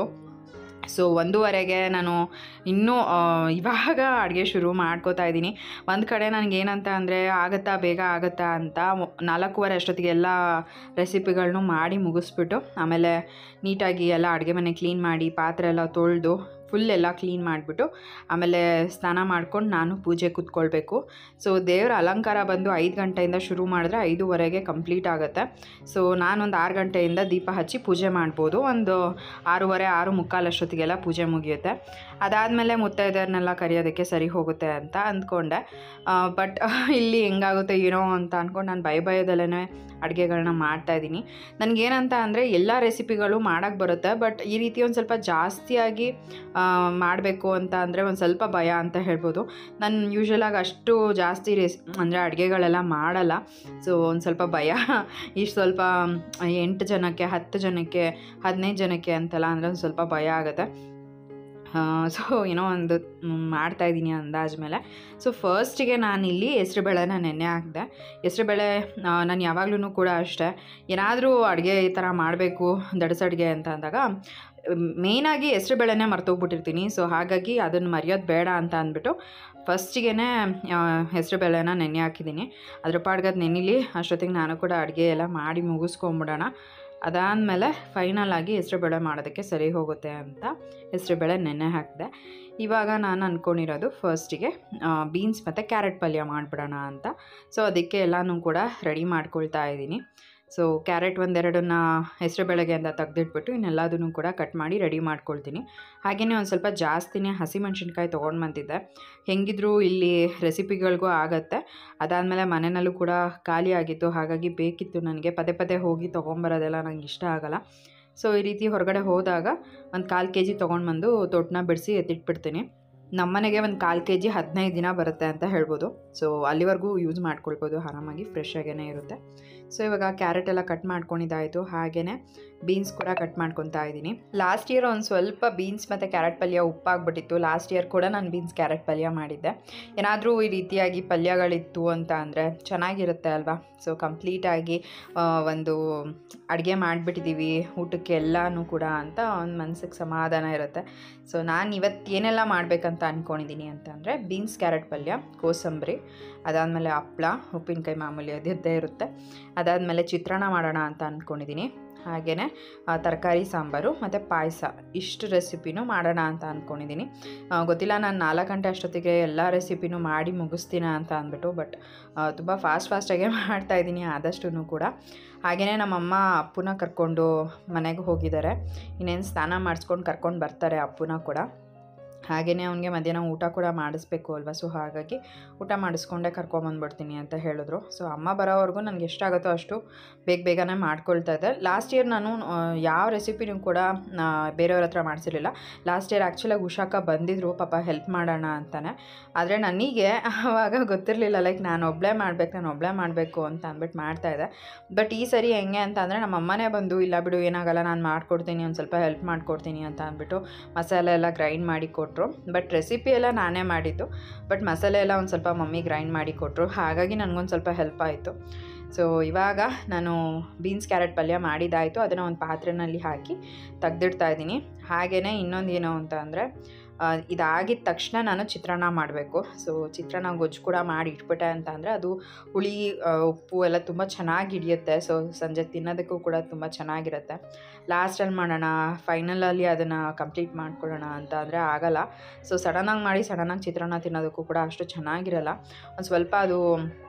ಸೊ ಒಂದೂವರೆಗೆ ನಾನು ಇನ್ನೂ ಆ, ಇವಾಗ ಅಡುಗೆ ಶುರು ಮಾಡ್ಕೋತಾ ಇದ್ದೀನಿ ಒಂದು ಕಡೆ ನನಗೇನಂತ ಅಂದರೆ ಆಗುತ್ತಾ ಬೇಗ ಆಗುತ್ತಾ ಅಂತ ಮೊ- ನಾಲ್ಕೂವರೆ ಅಷ್ಟೊತ್ತಿಗೆ ಎಲ್ಲ ರೆಸಿಪಿಗಳನ್ನೂ ಮಾಡಿ ಮುಗಿಸ್ಬಿಟ್ಟು ಆಮೇಲೆ ನೀಟಾಗಿ ಎಲ್ಲ ಅಡುಗೆ ಮನೆ ಕ್ಲೀನ್ ಮಾಡಿ ಪಾತ್ರೆ ಎಲ್ಲ ತೊಳೆದು ಫುಲ್ ಎಲ್ಲ ಕ್ಲೀನ್ ಮಾಡಿಬಿಟ್ಟು ಆಮೇಲೆ ಸ್ನಾನ ಮಾಡ್ಕೊಂಡು ನಾನು ಪೂಜೆ ಕೂತ್ಕೊಳ್ಬೇಕು ಸೊ ದೇವರ ಅಲಂಕಾರ ಬಂದು ಐದು ಗಂಟೆಯಿಂದ ಶುರು ಮಾಡಿದ್ರೆ ಐದೂವರೆಗೆ ಕಂಪ್ಲೀಟ್ ಆಗುತ್ತೆ ಸೊ ನಾನೊಂದು ಆರು ಗಂಟೆಯಿಂದ ದೀಪ ಹಚ್ಚಿ ಪೂಜೆ ಮಾಡ್ಬೋದು ಒಂದು ಆರೂವರೆ ಆರು ಮುಕ್ಕಾಲು ಅಷ್ಟೊತ್ತಿಗೆಲ್ಲ ಪೂಜೆ ಮುಗಿಯುತ್ತೆ ಅದಾದಮೇಲೆ ಮುತ್ತೈದೆಯರನ್ನೆಲ್ಲ ಕರೆಯೋದಕ್ಕೆ ಸರಿ ಹೋಗುತ್ತೆ ಅಂತ ಅಂದ್ಕೊಂಡೆ ಬಟ್ ಇಲ್ಲಿ ಹೆಂಗಾಗುತ್ತೆ ಏನೋ ಅಂತ ಅಂದ್ಕೊಂಡು ನಾನು ಭಯ ಭಯದಲ್ಲೇ ಅಡುಗೆಗಳನ್ನ ಮಾಡ್ತಾಯಿದ್ದೀನಿ ನನಗೇನಂತ ಅಂದರೆ ಎಲ್ಲ ರೆಸಿಪಿಗಳು ಮಾಡೋಕ್ಕೆ ಬರುತ್ತೆ ಬಟ್ ಈ ರೀತಿ ಒಂದು ಸ್ವಲ್ಪ ಜಾಸ್ತಿಯಾಗಿ ಮಾಡಬೇಕು ಅಂತ ಅಂದರೆ ಒಂದು ಸ್ವಲ್ಪ ಭಯ ಅಂತ ಹೇಳ್ಬೋದು ನಾನು ಯೂಶ್ವಲಾಗಿ ಅಷ್ಟು ಜಾಸ್ತಿ ರೆಸ್ ಅಂದರೆ ಅಡುಗೆಗಳೆಲ್ಲ ಮಾಡಲ್ಲ ಸೊ ಒಂದು ಸ್ವಲ್ಪ ಭಯ ಇಷ್ಟು ಸ್ವಲ್ಪ ಎಂಟು ಜನಕ್ಕೆ ಹತ್ತು ಜನಕ್ಕೆ ಹದಿನೈದು ಜನಕ್ಕೆ ಅಂತೆಲ್ಲ ಅಂದರೆ ಒಂದು ಸ್ವಲ್ಪ ಭಯ ಆಗುತ್ತೆ ಸೊ ಏನೋ ಒಂದು ಮ್, ಮಾಡ್ತಾಯಿದ್ದೀನಿ ಅಂದಾಜ್ ಮೇಲೆ ಸೊ ಫಸ್ಟಿಗೆ ನಾನಿಲ್ಲಿ ಹೆಸ್ರುಬೇಳೆನ ನೆನೆ ಹಾಕಿದೆ ಹೆಸ್ರುಬೇಳೆ ನಾನು ಯಾವಾಗ್ಲೂ ಕೂಡ ಅಷ್ಟೇ ಏನಾದರೂ ಅಡುಗೆ ಈ ಥರ ಮಾಡಬೇಕು ದಡಸಡ್ಗೆ ಅಂತ ಅಂದಾಗ ಮೇಯ್ನಾಗಿ ಹೆಸ್ರುಬೇಳೆನೇ ಮರ್ತೋಗ್ಬಿಟ್ಟಿರ್ತೀನಿ ಸೊ ಹಾಗಾಗಿ ಅದನ್ನು ಮರೆಯೋದು ಬೇಡ ಅಂತ ಅಂದ್ಬಿಟ್ಟು ಫಸ್ಟಿಗೆ ಹೆಸ್ರುಬೇಳೆನ ನೆನೆ ಹಾಕಿದ್ದೀನಿ ಅದ್ರ ಪಾಡ್ಗದು ನೆನಿಲಿ ಅಷ್ಟೊತ್ತಿಗೆ ನಾನು ಕೂಡ ಅಡುಗೆ ಎಲ್ಲ ಮಾಡಿ ಮುಗಿಸ್ಕೊಂಬಿಡೋಣ ಅದಾದಮೇಲೆ ಫೈನಲ್ ಆಗಿ ಹೆಸ್ರುಬೇಳೆ ಮಾಡೋದಕ್ಕೆ ಸರಿ ಹೋಗುತ್ತೆ ಅಂತ ಹೆಸ್ರುಬೇಳೆ ನೆನೆ ಹಾಕಿದೆ ಇವಾಗ ನಾನು ಅಂದ್ಕೊಂಡಿರೋದು ಫಸ್ಟಿಗೆ ಬೀನ್ಸ್ ಮತ್ತು ಕ್ಯಾರೆಟ್ ಪಲ್ಯ ಮಾಡಿಬಿಡೋಣ ಅಂತ ಸೊ ಅದಕ್ಕೆ ಎಲ್ಲನೂ ಕೂಡ ರೆಡಿ ಮಾಡ್ಕೊಳ್ತಾ ಇದ್ದೀನಿ ಸೊ ಕ್ಯಾರೆಟ್ ಒಂದೆರಡನ್ನ ಹೆಸರು ಬೆಳಗ್ಗೆ ಅಂತ ತೆಗೆದಿಟ್ಬಿಟ್ಟು ಇನ್ನೆಲ್ಲದನ್ನು ಕೂಡ ಕಟ್ ಮಾಡಿ ರೆಡಿ ಮಾಡ್ಕೊಳ್ತೀನಿ ಹಾಗೆಯೇ ಒಂದು ಸ್ವಲ್ಪ ಜಾಸ್ತಿನೇ ಹಸಿಮೆಣ್ಸಿನ್ಕಾಯಿ ತೊಗೊಂಡು ಬಂದಿದ್ದೆ ಹೆಂಗಿದ್ರೂ ಇಲ್ಲಿ ರೆಸಿಪಿಗಳಿಗೂ ಆಗತ್ತೆ ಅದಾದಮೇಲೆ ಮನೆಯಲ್ಲೂ ಕೂಡ ಖಾಲಿ ಆಗಿತ್ತು ಹಾಗಾಗಿ ಬೇಕಿತ್ತು ನನಗೆ ಪದೇ ಪದೇ ಹೋಗಿ ತೊಗೊಂಬರೋದೆಲ್ಲ ನಂಗೆ ಇಷ್ಟ ಆಗಲ್ಲ ಸೊ ಈ ರೀತಿ ಹೊರಗಡೆ ಹೋದಾಗ ಒಂದು ಕಾಲು ಕೆ ಜಿ ತೊಗೊಂಡು ಬಂದು ತೊಟ್ಟನ್ನ ಬಿಡಿಸಿ ಎತ್ತಿಟ್ಬಿಡ್ತೀನಿ ನಮ್ಮನೆಗೆ ಒಂದು ಕಾಲು ಕೆ ಜಿ ಹದಿನೈದು ದಿನ ಬರುತ್ತೆ ಅಂತ ಹೇಳ್ಬೋದು ಸೊ ಅಲ್ಲಿವರೆಗೂ ಯೂಸ್ ಮಾಡ್ಕೊಳ್ಬೋದು ಆರಾಮಾಗಿ ಫ್ರೆಶ್ ಆಗೇ ಇರುತ್ತೆ ಸೊ ಇವಾಗ ಕ್ಯಾರೆಟ್ ಎಲ್ಲ ಕಟ್ ಮಾಡ್ಕೊಂಡಿದ್ದಾಯಿತು ಹಾಗೆಯೇ ಬೀನ್ಸ್ ಕೂಡ ಕಟ್ ಮಾಡ್ಕೊತಾ ಇದ್ದೀನಿ ಲಾಸ್ಟ್ ಇಯರ್ ಒಂದು ಸ್ವಲ್ಪ ಬೀನ್ಸ್ ಮತ್ತು ಕ್ಯಾರೆಟ್ ಪಲ್ಯ ಉಪ್ಪಾಗ್ಬಿಟ್ಟಿತ್ತು ಲಾಸ್ಟ್ ಇಯರ್ ಕೂಡ ನಾನು ಬೀನ್ಸ್ ಕ್ಯಾರೆಟ್ ಪಲ್ಯ ಮಾಡಿದ್ದೆ ಏನಾದರೂ ಈ ರೀತಿಯಾಗಿ ಪಲ್ಯಗಳಿತ್ತು ಅಂತ ಅಂದರೆ ಚೆನ್ನಾಗಿರುತ್ತೆ ಅಲ್ವಾ ಸೊ ಕಂಪ್ಲೀಟಾಗಿ ಒಂದು ಅಡುಗೆ ಮಾಡಿಬಿಟ್ಟಿದ್ದೀವಿ ಊಟಕ್ಕೆ ಎಲ್ಲನೂ ಕೂಡ ಅಂತ ಒಂದು ಮನ್ಸಿಗೆ ಸಮಾಧಾನ ಇರುತ್ತೆ ಸೊ ನಾನು ಇವತ್ತು ಏನೆಲ್ಲ ಮಾಡಬೇಕಂತ ಅಂದ್ಕೊಂಡಿದ್ದೀನಿ ಅಂತ ಅಂದರೆ ಬೀನ್ಸ್ ಕ್ಯಾರೆಟ್ ಪಲ್ಯ ಕೋಸಂಬರಿ ಅದಾದಮೇಲೆ ಹಪ್ಳ ಉಪ್ಪಿನಕಾಯಿ ಮಾಮೂಲಿ ಅದಿದ್ದೇ ಇರುತ್ತೆ ಅದಾದಮೇಲೆ ಚಿತ್ರಾನ್ನ ಮಾಡೋಣ ಅಂತ ಅಂದ್ಕೊಂಡಿದ್ದೀನಿ ಹಾಗೆಯೇ ತರಕಾರಿ ಸಾಂಬಾರು ಮತ್ತು ಪಾಯಸ ಇಷ್ಟು ರೆಸಿಪಿನೂ ಮಾಡೋಣ ಅಂತ ಅಂದ್ಕೊಂಡಿದ್ದೀನಿ ಆ, ಗೊತ್ತಿಲ್ಲ ನಾನು ನಾಲ್ಕು ಗಂಟೆ ಅಷ್ಟೊತ್ತಿಗೆ ಎಲ್ಲ ರೆಸಿಪಿನೂ ಮಾಡಿ ಮುಗಿಸ್ತೀನ ಅಂತ ಅಂದ್ಬಿಟ್ಟು ಬಟ್ ತುಂಬ ಫಾಸ್ಟ್ ಫಾಸ್ಟಾಗೆ ಮಾಡ್ತಾಯಿದ್ದೀನಿ ಆದಷ್ಟು ಕೂಡ ಹಾಗೆಯೇ ನಮ್ಮಮ್ಮ ಅಪ್ಪನ ಕರ್ಕೊಂಡು ಮನೆಗೆ ಹೋಗಿದ್ದಾರೆ ಇನ್ನೇನು ಸ್ನಾನ ಮಾಡಿಸ್ಕೊಂಡು ಕರ್ಕೊಂಡು ಬರ್ತಾರೆ ಅಪ್ಪನ ಕೂಡ ಹಾಗೆಯೇ ಅವನಿಗೆ ಮಧ್ಯಾಹ್ನ ಊಟ ಕೂಡ ಮಾಡಿಸ್ಬೇಕು ಅಲ್ವಾ ಸೊ ಹಾಗಾಗಿ ಊಟ ಮಾಡಿಸ್ಕೊಂಡೆ ಕರ್ಕೊಂಬಂದ್ಬಿಡ್ತೀನಿ ಅಂತ ಹೇಳಿದ್ರು ಸೊ ಅಮ್ಮ ಬರೋವರೆಗೂ ನನಗೆ ಎಷ್ಟಾಗುತ್ತೋ ಅಷ್ಟು ಬೇಗ ಬೇಗನೆ ಮಾಡ್ಕೊಳ್ತಾ ಇದ್ದೆ ಲಾಸ್ಟ್ ಇಯರ್ ನಾನು ಆ, ಯಾವ ರೆಸಿಪಿನೂ ಕೂಡ ಆ, ಬೇರೆಯವ್ರ ಹತ್ರ ಮಾಡಿಸಿರಲಿಲ್ಲ ಲಾಸ್ಟ್ ಇಯರ್ ಆ್ಯಕ್ಚುಲಾಗಿ ಉಷಾಕ ಬಂದಿದ್ರು ಪಾಪ ಹೆಲ್ಪ್ ಮಾಡೋಣ ಅಂತಾನೆ ಆದರೆ ನನಗೆ ಆವಾಗ ಗೊತ್ತಿರಲಿಲ್ಲ ಲೈಕ್ ನಾನು ಒಬ್ಬಳೇ ಮಾಡಬೇಕು ನಾನು ಒಬ್ಬಳೇ ಮಾಡಬೇಕು ಅಂತ ಅಂದ್ಬಿಟ್ಟು ಮಾಡ್ತಾಯಿದ್ದೆ ಬಟ್ ಈ ಸರಿ ಹೆಂಗೆ ಅಂತ ಅಂದರೆ ನಮ್ಮ ಅಮ್ಮನೇ ಬಂದು ಇಲ್ಲ ಬಿಡು ಏನಾಗಲ್ಲ ನಾನು ಮಾಡ್ಕೊಡ್ತೀನಿ ಒಂದು ಸ್ವಲ್ಪ ಹೆಲ್ಪ್ ಮಾಡ್ಕೊಡ್ತೀನಿ ಅಂತ ಅಂದ್ಬಿಟ್ಟು ಮಸಾಲೆ ಎಲ್ಲ ಗ್ರೈಂಡ್ ಮಾಡಿ ಕೊಟ್ಟರು ಬಟ್ ರೆಸಿಪಿ ಎಲ್ಲ ನಾನೇ ಮಾಡಿದ್ದು ಬಟ್ ಮಸಾಲೆ ಎಲ್ಲ ಒಂದು ಸ್ವಲ್ಪ ಮಮ್ಮಿ ಗ್ರೈಂಡ್ ಮಾಡಿ ಕೊಟ್ಟರು ಹಾಗಾಗಿ ನನಗೊಂದು ಸ್ವಲ್ಪ ಹೆಲ್ಪ್ ಆಯಿತು ಸೊ ಇವಾಗ ನಾನು ಬೀನ್ಸ್ ಕ್ಯಾರೆಟ್ ಪಲ್ಯ ಮಾಡಿದ್ದಾಯಿತು ಅದನ್ನು ಒಂದು ಪಾತ್ರೆನಲ್ಲಿ ಹಾಕಿ ತೆಗ್ದಿಡ್ತಾ ಇದ್ದೀನಿ ಹಾಗೆಯೇ ಇನ್ನೊಂದು ಏನು ಅಂತ ಅಂದರೆ ಇದಾಗಿದ ತಕ್ಷಣ ನಾನು ಚಿತ್ರಾನ್ನ ಮಾಡಬೇಕು ಸೊ ಚಿತ್ರಾನ್ನ ಗೊಜ್ಜು ಕೂಡ ಮಾಡಿ ಇಟ್ಬಿಟ್ಟೆ ಅಂತ ಅಂದರೆ ಅದು ಹುಳಿ ಆ, ಉಪ್ಪು ಎಲ್ಲ ತುಂಬ ಚೆನ್ನಾಗಿ ಹಿಡಿಯುತ್ತೆ ಸೊ ಸಂಜೆ ತಿನ್ನೋದಕ್ಕೂ ಕೂಡ ತುಂಬ ಚೆನ್ನಾಗಿರುತ್ತೆ ಲಾಸ್ಟಲ್ಲಿ ಮಾಡೋಣ ಫೈನಲಲ್ಲಿ ಅದನ್ನು ಕಂಪ್ಲೀಟ್ ಮಾಡ್ಕೊಳ್ಳೋಣ ಅಂತ ಅಂದರೆ ಆಗಲ್ಲ ಸೊ ಸಡನ್ನಾಗಿ ಮಾಡಿ ಸಡನ್ನಾಗಿ ಚಿತ್ರಾನ್ನ ತಿನ್ನೋದಕ್ಕೂ ಕೂಡ ಅಷ್ಟು ಚೆನ್ನಾಗಿರಲ್ಲ ಒಂದು ಸ್ವಲ್ಪ ಅದು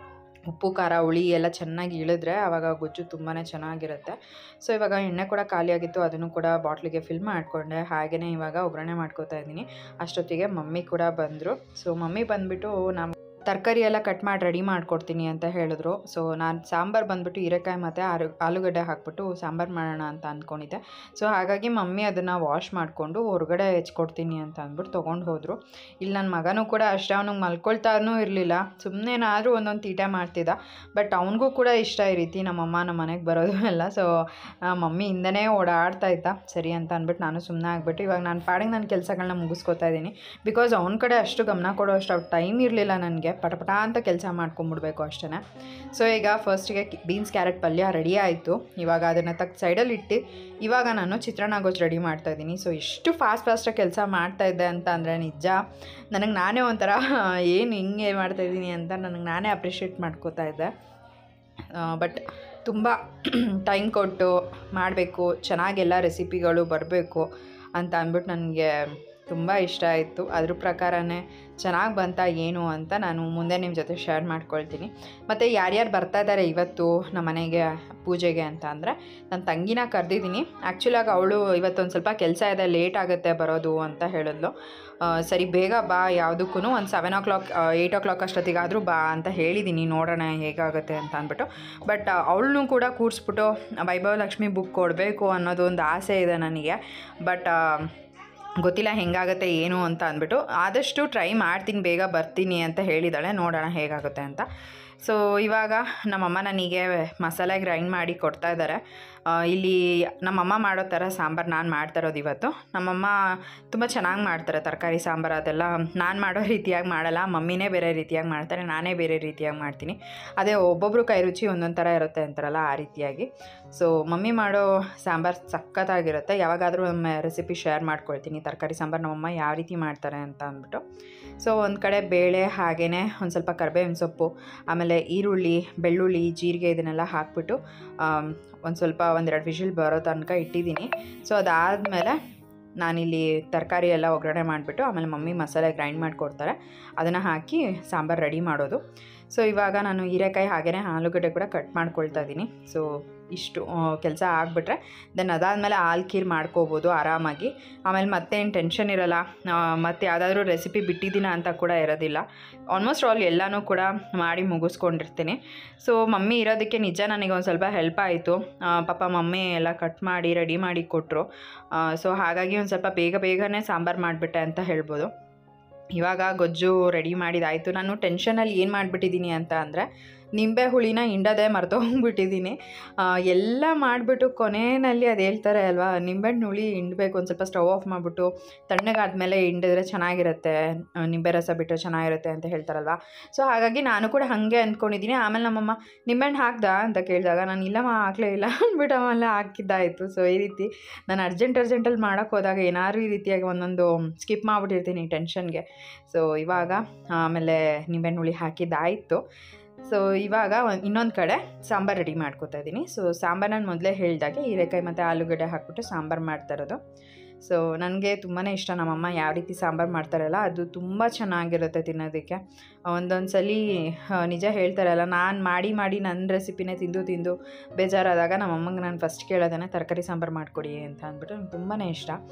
ಉಪ್ಪು ಖಾರ ಹುಳಿ ಎಲ್ಲ ಚೆನ್ನಾಗಿ ಇಳಿದ್ರೆ ಆವಾಗ ಗೊಜ್ಜು ತುಂಬಾ ಚೆನ್ನಾಗಿರುತ್ತೆ ಸೊ ಇವಾಗ ಎಣ್ಣೆ ಕೂಡ ಖಾಲಿಯಾಗಿತ್ತು ಅದನ್ನು ಕೂಡ ಬಾಟ್ಲಿಗೆ ಫಿಲ್ ಮಾಡಿಕೊಂಡೆ ಹಾಗೆಯೇ ಇವಾಗ ಒಗ್ಗರಣೆ ಮಾಡ್ಕೋತಾ ಇದ್ದೀನಿ ಅಷ್ಟೊತ್ತಿಗೆ ಮಮ್ಮಿ ಕೂಡ ಬಂದರು ಸೊ ಮಮ್ಮಿ ಬಂದುಬಿಟ್ಟು ನಮ್ಮ ತರಕಾರಿ ಎಲ್ಲ ಕಟ್ ಮಾಡಿ ರೆಡಿ ಮಾಡಿಕೊಡ್ತೀನಿ ಅಂತ ಹೇಳಿದ್ರು ಸೊ ನಾನು ಸಾಂಬಾರು ಬಂದುಬಿಟ್ಟು ಹೀರೆಕಾಯಿ ಮತ್ತು ಆರು ಆಲೂಗಡ್ಡೆ ಹಾಕ್ಬಿಟ್ಟು ಸಾಂಬಾರು ಮಾಡೋಣ ಅಂತ ಅಂದ್ಕೊಂಡಿದ್ದೆ ಸೊ ಹಾಗಾಗಿ ಮಮ್ಮಿ ಅದನ್ನು ವಾಶ್ ಮಾಡಿಕೊಂಡು ಹೊರಗಡೆ ಹೆಚ್ಕೊಡ್ತೀನಿ ಅಂತ ಅಂದ್ಬಿಟ್ಟು ತೊಗೊಂಡು ಹೋದರು ಇಲ್ಲಿ ನನ್ನ ಮಗನೂ ಕೂಡ ಅಷ್ಟೇ ಅವ್ನಿಗೆ ಮಲ್ಕೊಳ್ತಾನೂ ಇರಲಿಲ್ಲ ಸುಮ್ಮನೆನಾದರೂ ಒಂದೊಂದು ತೀಟೆ ಮಾಡ್ತಿದ್ದ ಬಟ್ ಅವನಿಗೂ ಕೂಡ ಇಷ್ಟ ಈ ರೀತಿ ನಮ್ಮಮ್ಮ ನಮ್ಮ ಮನೆಗೆ ಬರೋದು ಎಲ್ಲ ಸೊ ಮಮ್ಮಿ ಹಿಂದೆನೇ ಓಡಾಡ್ತಾ ಇದ್ದ ಸರಿ ಅಂತ ಅಂದ್ಬಿಟ್ಟು ನಾನು ಸುಮ್ಮನೆ ಆಗ್ಬಿಟ್ಟು ಇವಾಗ ನಾನು ಪಾಡಿಗೆ ನನ್ನ ಕೆಲಸಗಳನ್ನ ಮುಗಿಸ್ಕೊತಾ ಇದ್ದೀನಿ ಬಿಕಾಸ್ ಅವನ ಕಡೆ ಅಷ್ಟು ಗಮನ ಕೊಡೋ ಅಷ್ಟು ಟೈಮ್ ಇರಲಿಲ್ಲ ನನಗೆ ಪಟಪಟ ಅಂತ ಕೆಲಸ ಮಾಡ್ಕೊಂಬಿಡ್ಬೇಕು ಅಷ್ಟೇ ಸೊ ಈಗ ಫಸ್ಟಿಗೆ ಬೀನ್ಸ್ ಕ್ಯಾರೆಟ್ ಪಲ್ಯ ರೆಡಿ ಆಯಿತು ಇವಾಗ ಅದನ್ನು ತಕ್ಕ ಸೈಡಲ್ಲಿ ಇಟ್ಟು ಇವಾಗ ನಾನು ಚಿತ್ರಾನ್ನ ಗೊಜ್ಜು ರೆಡಿ ಮಾಡ್ತಾ ಇದ್ದೀನಿ ಸೊ ಇಷ್ಟು ಫಾಸ್ಟ್ ಫಾಸ್ಟಾಗಿ ಕೆಲಸ ಮಾಡ್ತಾ ಇದ್ದೆ ಅಂತ ಅಂದರೆ ನಿಜ ನನಗೆ ನಾನೇ ಒಂಥರ ಏನು ಹಿಂಗೆ ಮಾಡ್ತಾಯಿದ್ದೀನಿ ಅಂತ ನನಗೆ ನಾನೇ ಅಪ್ರಿಷಿಯೇಟ್ ಮಾಡ್ಕೋತಾ ಇದ್ದೆ ಬಟ್ ತುಂಬ ಟೈಮ್ ಕೊಟ್ಟು ಮಾಡಬೇಕು ಚೆನ್ನಾಗೆಲ್ಲ ರೆಸಿಪಿಗಳು ಬರಬೇಕು ಅಂತ ಅಂದ್ಬಿಟ್ಟು ನನಗೆ ತುಂಬ ಇಷ್ಟ ಆಯಿತು ಅದ್ರ ಪ್ರಕಾರನೇ ಚೆನ್ನಾಗಿ ಬಂತ ಏನು ಅಂತ ನಾನು ಮುಂದೆ ನಿಮ್ಮ ಜೊತೆ ಶೇರ್ ಮಾಡ್ಕೊಳ್ತೀನಿ ಮತ್ತು ಯಾರ್ಯಾರು ಬರ್ತಾ ಇದ್ದಾರೆ ಇವತ್ತು ನಮ್ಮ ಮನೆಗೆ ಪೂಜೆಗೆ ಅಂತ ಅಂದರೆ ನನ್ನ ತಂಗಿನ ಕರೆದಿದ್ದೀನಿ ಆ್ಯಕ್ಚುಲಾಗಿ ಅವಳು ಇವತ್ತೊಂದು ಸ್ವಲ್ಪ ಕೆಲಸ ಇದೆ ಲೇಟ್ ಆಗುತ್ತೆ ಬರೋದು ಅಂತ ಹೇಳಿದ್ಲು ಆ, ಸರಿ ಬೇಗ ಬಾ ಯಾವುದಕ್ಕೂ ಒಂದು seven o'clock eight o'clock ಅಷ್ಟೊತ್ತಿಗಾದರೂ ಬಾ ಅಂತ ಹೇಳಿದ್ದೀನಿ ನೋಡೋಣ ಹೇಗಾಗುತ್ತೆ ಅಂತ ಅಂದ್ಬಿಟ್ಟು ಬಟ್ ಅವಳನ್ನೂ ಕೂಡ ಕೂರಿಸ್ಬಿಟ್ಟು ವೈಭವ ಲಕ್ಷ್ಮಿ ಬುಕ್ ಕೊಡಬೇಕು ಅನ್ನೋದು ಒಂದು ಆಸೆ ಇದೆ ನನಗೆ ಬಟ್ ಗೊತ್ತಿಲ್ಲ ಹೆಂಗಾಗುತ್ತೆ ಏನು ಅಂತ ಅಂದ್ಬಿಟ್ಟು ಆದಷ್ಟು ಟ್ರೈ ಮಾಡ್ತೀನಿ ಬೇಗ ಬರ್ತೀನಿ ಅಂತ ಹೇಳಿದಾಳೆ ನೋಡೋಣ ಹೇಗಾಗುತ್ತೆ ಅಂತ ಸೊ ಇವಾಗ ನಮ್ಮಮ್ಮ ನನಗೆ ಮಸಾಲೆ ಗ್ರೈಂಡ್ ಮಾಡಿ ಕೊಡ್ತಾ ಇದ್ದಾರೆ ಆ, ಇಲ್ಲಿ ನಮ್ಮಮ್ಮ ಮಾಡೋ ಥರ ಸಾಂಬಾರು ನಾನು ಮಾಡ್ತಾ ಇರೋದು ಇವತ್ತು ನಮ್ಮಮ್ಮ ತುಂಬ ಚೆನ್ನಾಗಿ ಮಾಡ್ತಾರೆ ತರಕಾರಿ ಸಾಂಬಾರು ಅದೆಲ್ಲ ನಾನು ಮಾಡೋ ರೀತಿಯಾಗಿ ಮಾಡಲ್ಲ ಮಮ್ಮಿನೇ ಬೇರೆ ರೀತಿಯಾಗಿ ಮಾಡ್ತಾರೆ ನಾನೇ ಬೇರೆ ರೀತಿಯಾಗಿ ಮಾಡ್ತೀನಿ ಅದೇ ಒಬ್ಬೊಬ್ಬರು ಕೈ ರುಚಿ ಒಂದೊಂದು ಥರ ಇರುತ್ತೆ ಅಂತಾರಲ್ಲ ಆ ರೀತಿಯಾಗಿ ಸೊ ಮಮ್ಮಿ ಮಾಡೋ ಸಾಂಬಾರು ಸಖತ್ತಾಗಿರುತ್ತೆ ಯಾವಾಗಾದರೂ ಒಮ್ಮೆ ರೆಸಿಪಿ ಶೇರ್ ಮಾಡ್ಕೊಳ್ತೀನಿ ತರಕಾರಿ ಸಾಂಬಾರು ನಮ್ಮಮ್ಮ ಯಾವ ರೀತಿ ಮಾಡ್ತಾರೆ ಅಂತ ಅಂದ್ಬಿಟ್ಟು ಸೊ ಒಂದು ಕಡೆ ಬೇಳೆ ಹಾಗೆಯೇ ಒಂದು ಸ್ವಲ್ಪ ಕರ್ಬೇವಿನ ಸೊಪ್ಪು ಆಮೇಲೆ ಈರುಳ್ಳಿ ಬೆಳ್ಳುಳ್ಳಿ ಜೀರಿಗೆ ಇದನ್ನೆಲ್ಲ ಹಾಕ್ಬಿಟ್ಟು ಒಂದು ಸ್ವಲ್ಪ ಒಂದೆರಡು ವಿಷಿಲ್ ಬರೋ ತನಕ ಇಟ್ಟಿದ್ದೀನಿ ಸೊ ಅದಾದಮೇಲೆ ನಾನಿಲ್ಲಿ ತರಕಾರಿ ಎಲ್ಲ ಒಗ್ಗರಣೆ ಮಾಡಿಬಿಟ್ಟು ಆಮೇಲೆ ಮಮ್ಮಿ ಮಸಾಲೆ ಗ್ರೈಂಡ್ ಮಾಡಿಕೊಡ್ತಾರೆ ಅದನ್ನು ಹಾಕಿ ಸಾಂಬಾರು ರೆಡಿ ಮಾಡೋದು ಸೊ ಇವಾಗ ನಾನು ಹೀರೆಕಾಯಿ ಹಾಗೆಯೇ ಆಲೂಗಡ್ಡೆ ಕೂಡ ಕಟ್ ಮಾಡ್ಕೊಳ್ತಾ ಇದ್ದೀನಿ ಸೊ ಇಷ್ಟು ಕೆಲಸ ಆಗಿಬಿಟ್ರೆ ದೆನ್ ಅದಾದಮೇಲೆ ಹಾಲು ಖೀರ್ ಮಾಡ್ಕೋಬೋದು ಆರಾಮಾಗಿ ಆಮೇಲೆ ಮತ್ತೇನು ಟೆನ್ಷನ್ ಇರಲ್ಲ ಆ, ಮತ್ತೆ ಯಾವುದಾದ್ರೂ ರೆಸಿಪಿ ಬಿಟ್ಟಿದ್ದೀನ ಅಂತ ಕೂಡ ಇರೋದಿಲ್ಲ ಆಲ್ಮೋಸ್ಟ್ ಆಲ್ ಎಲ್ಲನೂ ಕೂಡ ಮಾಡಿ ಮುಗಿಸ್ಕೊಂಡಿರ್ತೀನಿ ಸೊ ಮಮ್ಮಿ ಇರೋದಕ್ಕೆ ನಿಜ ನನಗೆ ಒಂದು ಸ್ವಲ್ಪ ಹೆಲ್ಪ್ ಆಯಿತು ಪಾಪ ಮಮ್ಮಿ ಎಲ್ಲ ಕಟ್ ಮಾಡಿ ರೆಡಿ ಮಾಡಿ ಕೊಟ್ಟರು ಸೊ ಹಾಗಾಗಿ ಒಂದು ಸ್ವಲ್ಪ ಬೇಗ ಬೇಗನೆ ಸಾಂಬಾರು ಮಾಡಿಬಿಟ್ಟೆ ಅಂತ ಹೇಳ್ಬೋದು ಇವಾಗ ಗೊಜ್ಜು ರೆಡಿ ಮಾಡಿದಾಯಿತು ನಾನು ಟೆನ್ಷನಲ್ಲಿ ಏನು ಮಾಡಿಬಿಟ್ಟಿದ್ದೀನಿ ಅಂತ ಅಂದರೆ ನಿಂಬೆ ಹುಳಿನ ಹಿಂಡದೆ ಮರ್ತೋಗ್ಬಿಟ್ಟಿದ್ದೀನಿ ಎಲ್ಲ ಮಾಡಿಬಿಟ್ಟು ಕೊನೆಯಲ್ಲಿ ಅದು ಹೇಳ್ತಾರೆ ಅಲ್ವಾ ನಿಂಬೆಹಣ್ಣು ಹುಳಿ ಹಿಂಡಬೇಕು ಒಂದು ಸ್ವಲ್ಪ ಸ್ಟವ್ ಆಫ್ ಮಾಡಿಬಿಟ್ಟು ತಣ್ಣಗಾದ್ಮೇಲೆ ಹಿಂಡಿದ್ರೆ ಚೆನ್ನಾಗಿರುತ್ತೆ ಆ, ನಿಂಬೆ ರಸ ಬಿಟ್ಟರೆ ಚೆನ್ನಾಗಿರುತ್ತೆ ಅಂತ ಹೇಳ್ತಾರಲ್ವ ಸೊ ಹಾಗಾಗಿ ನಾನು ಕೂಡ ಹಾಗೆ ಅಂದ್ಕೊಂಡಿದ್ದೀನಿ ಆಮೇಲೆ ನಮ್ಮಮ್ಮ ನಿಂಬೆಹಣ್ಣು ಹಾಕ್ದಾ ಅಂತ ಕೇಳಿದಾಗ ನಾನು ಇಲ್ಲಮ್ಮ ಹಾಕ್ಲೇ ಇಲ್ಲ ಅಂದ್ಬಿಟ್ಟು ಆಮೇಲೆ ಹಾಕಿದ್ದಾಯಿತು ಸೊ ಈ ರೀತಿ ನಾನು ಅರ್ಜೆಂಟ್ ಅರ್ಜೆಂಟಲ್ಲಿ ಮಾಡೋಕ್ಕೆ ಹೋದಾಗ ಏನಾದ್ರು ಈ ರೀತಿಯಾಗಿ ಒಂದೊಂದು ಸ್ಕಿಪ್ ಮಾಡಿಬಿಟ್ಟಿರ್ತೀನಿ ಟೆನ್ಷನ್ಗೆ ಸೊ ಇವಾಗ ಆಮೇಲೆ ನಿಂಬೆಹಣ್ಣು ಹುಳಿ ಹಾಕಿದ್ದಾಯಿತು ಸೊ ಇವಾಗ ಇನ್ನೊಂದು ಕಡೆ ಸಾಂಬಾರು ರೆಡಿ ಮಾಡ್ಕೋತಾ ಇದ್ದೀನಿ ಸೊ ಸಾಂಬಾರು ನಾನು ಮೊದಲೇ ಹೇಳಿದಾಗೆ ಹೀರೆಕಾಯಿ ಮತ್ತು ಆಲೂಗಡ್ಡೆ ಹಾಕ್ಬಿಟ್ಟು ಸಾಂಬಾರು ಮಾಡ್ತಾ ಇರೋದು ಸೊ ನನಗೆ ತುಂಬಾ ಇಷ್ಟ ನಮ್ಮಮ್ಮ ಯಾವ ರೀತಿ ಸಾಂಬಾರು ಮಾಡ್ತಾರಲ್ಲ ಅದು ತುಂಬ ಚೆನ್ನಾಗಿರುತ್ತೆ ತಿನ್ನೋದಕ್ಕೆ ಒಂದೊಂದು ಸಲ ಆ, ನಿಜ ಹೇಳ್ತಾರಲ್ಲ ನಾನು ಮಾಡಿ ಮಾಡಿ ನನ್ನ ರೆಸಿಪಿನೇ ತಿಂದು ತಿಂದು ಬೇಜಾರಾದಾಗ ನಮ್ಮಮ್ಮಂಗೆ ನಾನು ಫಸ್ಟ್ ಕೇಳೋದೇ ತರಕಾರಿ ಸಾಂಬಾರು ಮಾಡಿಕೊಡಿ ಅಂತ ಅಂದ್ಬಿಟ್ಟು ನಂಗೆ ತುಂಬಾ ಇಷ್ಟ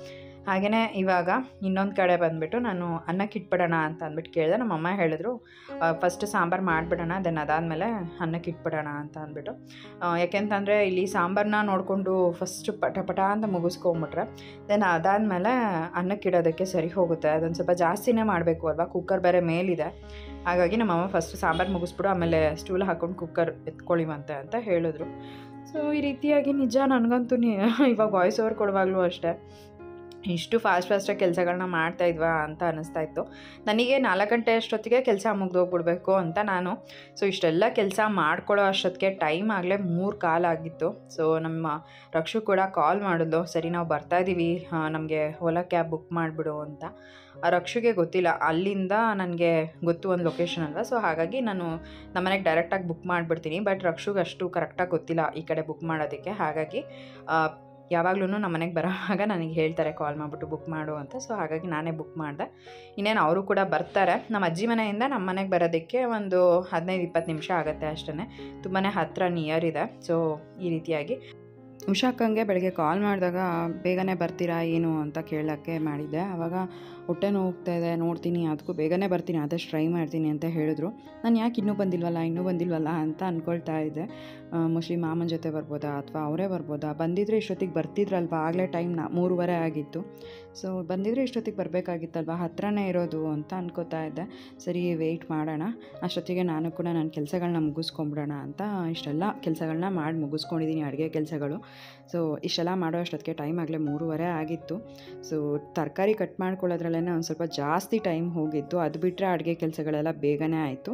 ಹಾಗೆಯೇ ಇವಾಗ ಇನ್ನೊಂದು ಕಡೆ ಬಂದುಬಿಟ್ಟು ನಾನು ಅನ್ನಕ್ಕೆ ಇಟ್ಬಿಡೋಣ ಅಂತ ಅಂದ್ಬಿಟ್ಟು ಕೇಳಿದೆ ನಮ್ಮ ಅಮ್ಮ ಹೇಳಿದ್ರು ಫಸ್ಟ್ ಸಾಂಬಾರು ಮಾಡಿಬಿಡೋಣ ದೆನ್ ಅದಾದಮೇಲೆ ಅನ್ನಕ್ಕೆ ಇಟ್ಬಿಡೋಣ ಅಂತ ಅಂದ್ಬಿಟ್ಟು ಆ, ಯಾಕೆಂತಂದರೆ ಇಲ್ಲಿ ಸಾಂಬಾರನ್ನ ನೋಡಿಕೊಂಡು ಫಸ್ಟ್ ಪಟ ಪಟ ಅಂತ ಮುಗಿಸ್ಕೊಂಬಿಟ್ರೆ ದೆನ್ ಅದಾದಮೇಲೆ ಅನ್ನಕ್ಕೆ ಇಡೋದಕ್ಕೆ ಸರಿ ಹೋಗುತ್ತೆ ಅದೊಂದು ಸ್ವಲ್ಪ ಜಾಸ್ತಿನೇ ಮಾಡಬೇಕು ಅಲ್ವಾ ಕುಕ್ಕರ್ ಬೇರೆ ಮೇಲಿದೆ ಹಾಗಾಗಿ ನಮ್ಮಮ್ಮ ಫಸ್ಟ್ ಸಾಂಬಾರು ಮುಗಿಸ್ಬಿಡು ಆಮೇಲೆ ಸ್ಟೂಲ್ ಹಾಕ್ಕೊಂಡು ಕುಕ್ಕರ್ ಎತ್ಕೊಳ್ಳಿವಂತೆ ಅಂತ ಹೇಳಿದ್ರು ಸೊ ಈ ರೀತಿಯಾಗಿ ನಿಜ ನನಗಂತೂ ನಿ- ಇವಾಗ ವಾಯ್ಸ್ ಓವರ್ ಕೊಡುವಾಗಲೂ ಅಷ್ಟೇ ಇಷ್ಟು ಫಾಸ್ಟ್ ಫಾಸ್ಟಾಗಿ ಕೆಲಸಗಳನ್ನ ಮಾಡ್ತಾ ಇದ್ವಾ ಅಂತ ಅನ್ನಿಸ್ತಾ ಇತ್ತು ನನಗೆ ನಾಲ್ಕು ಗಂಟೆ ಅಷ್ಟೊತ್ತಿಗೆ ಕೆಲಸ ಮುಗ್ದೋಗ್ಬಿಡ್ಬೇಕು ಅಂತ ನಾನು ಸೊ ಇಷ್ಟೆಲ್ಲ ಕೆಲಸ ಮಾಡ್ಕೊಳ್ಳೋ ಅಷ್ಟೊತ್ತಿಗೆ ಟೈಮ್ ಆಗಲೇ ಮೂರು ಕಾಲ್ ಆಗಿತ್ತು ಸೊ ನಮ್ಮ ರಕ್ಷು ಕೂಡ ಕಾಲ್ ಮಾಡಿದ್ಲು ಸರಿ ನಾವು ಬರ್ತಾ ಇದ್ದೀವಿ ನಮಗೆ ಓಲಾ ಕ್ಯಾಬ್ ಬುಕ್ ಮಾಡಿಬಿಡು ಅಂತ ಆ ರಕ್ಷುಗೆ ಗೊತ್ತಿಲ್ಲ ಅಲ್ಲಿಂದ ನನಗೆ ಗೊತ್ತು ಒಂದು ಲೊಕೇಶನ್ ಅಲ್ವಾ ಸೊ ಹಾಗಾಗಿ ನಾನು ನಮ್ಮನೆಗೆ ಡೈರೆಕ್ಟಾಗಿ ಬುಕ್ ಮಾಡಿಬಿಡ್ತೀನಿ ಬಟ್ ರಕ್ಷುಗೆ ಅಷ್ಟು ಕರೆಕ್ಟಾಗಿ ಗೊತ್ತಿಲ್ಲ ಈ ಕಡೆ ಬುಕ್ ಮಾಡೋದಕ್ಕೆ ಹಾಗಾಗಿ ಯಾವಾಗ್ಲೂ ನಮ್ಮ ಮನೆಗೆ ಬರೋವಾಗ ನನಗೆ ಹೇಳ್ತಾರೆ ಕಾಲ್ ಮಾಡಿಬಿಟ್ಟು ಬುಕ್ ಮಾಡು ಅಂತ ಸೊ ಹಾಗಾಗಿ ನಾನೇ ಬುಕ್ ಮಾಡಿದೆ ಇನ್ನೇನು ಅವರು ಕೂಡ ಬರ್ತಾರೆ ನಮ್ಮ ಅಜ್ಜಿ ಮನೆಯಿಂದ ನಮ್ಮ ಮನೆಗೆ ಬರೋದಕ್ಕೆ ಒಂದು ಹದಿನೈದು ಇಪ್ಪತ್ತು ನಿಮಿಷ ಆಗುತ್ತೆ ಅಷ್ಟೇ ತುಂಬಾ ಹತ್ತಿರ ನಿಯರ್ ಇದೆ ಸೊ ಈ ರೀತಿಯಾಗಿ ಉಷಾಕ್ಕಂಗೆ ಬೆಳಗ್ಗೆ ಕಾಲ್ ಮಾಡಿದಾಗ ಬೇಗನೆ ಬರ್ತೀರಾ ಏನು ಅಂತ ಕೇಳೋಕ್ಕೆ ಮಾಡಿದ್ದೆ ಆವಾಗ ಹೊಟ್ಟೆ ಹೋಗ್ತಾ ಇದೆ ನೋಡ್ತೀನಿ ಅದಕ್ಕೂ ಬೇಗನೆ ಬರ್ತೀನಿ ಆದಷ್ಟು ಟ್ರೈ ಮಾಡ್ತೀನಿ ಅಂತ ಹೇಳಿದ್ರು ನಾನು ಯಾಕೆ ಇನ್ನೂ ಬಂದಿಲ್ವಲ್ಲ ಇನ್ನೂ ಬಂದಿಲ್ವಲ್ಲ ಅಂತ ಅಂದ್ಕೊಳ್ತಾ ಇದ್ದೆ ಮೋಸ್ಟ್ಲಿ ಮಾಮನ ಜೊತೆ ಬರ್ಬೋದಾ ಅಥವಾ ಅವರೇ ಬರ್ಬೋದಾ ಬಂದಿದ್ರೆ ಇಷ್ಟೊತ್ತಿಗೆ ಬರ್ತಿದ್ರಲ್ವ ಆಗಲೇ ಟೈಮ್ ನಾ ಮೂರುವರೆ ಆಗಿತ್ತು ಸೊ ಬಂದಿದ್ರೆ ಇಷ್ಟೊತ್ತಿಗೆ ಬರಬೇಕಾಗಿತ್ತಲ್ವ ಹತ್ರನೇ ಇರೋದು ಅಂತ ಅನ್ಕೋತಾ ಇದ್ದೆ ಸರಿ ವೆಯ್ಟ್ ಮಾಡೋಣ ಅಷ್ಟೊತ್ತಿಗೆ ನಾನು ಕೂಡ ನನ್ನ ಕೆಲಸಗಳನ್ನ ಮುಗಿಸ್ಕೊಂಬಿಡೋಣ ಅಂತ ಇಷ್ಟೆಲ್ಲ ಕೆಲಸಗಳನ್ನ ಮಾಡಿ ಮುಗಿಸ್ಕೊಂಡಿದ್ದೀನಿ ಅಡುಗೆ ಕೆಲಸಗಳು ಸೊ ಇಷ್ಟೆಲ್ಲ ಮಾಡೋ ಅಷ್ಟೊತ್ತಿಗೆ ಟೈಮ್ ಆಗಲೇ ಮೂರುವರೆ ಆಗಿತ್ತು ಸೊ ತರಕಾರಿ ಕಟ್ ಮಾಡ್ಕೊಳ್ಳೋದ್ರಲ್ಲೇ ಒಂದು ಸ್ವಲ್ಪ ಜಾಸ್ತಿ ಟೈಮ್ ಹೋಗಿತ್ತು ಅದು ಬಿಟ್ಟರೆ ಅಡುಗೆ ಕೆಲಸಗಳೆಲ್ಲ ಬೇಗನೆ ಆಯಿತು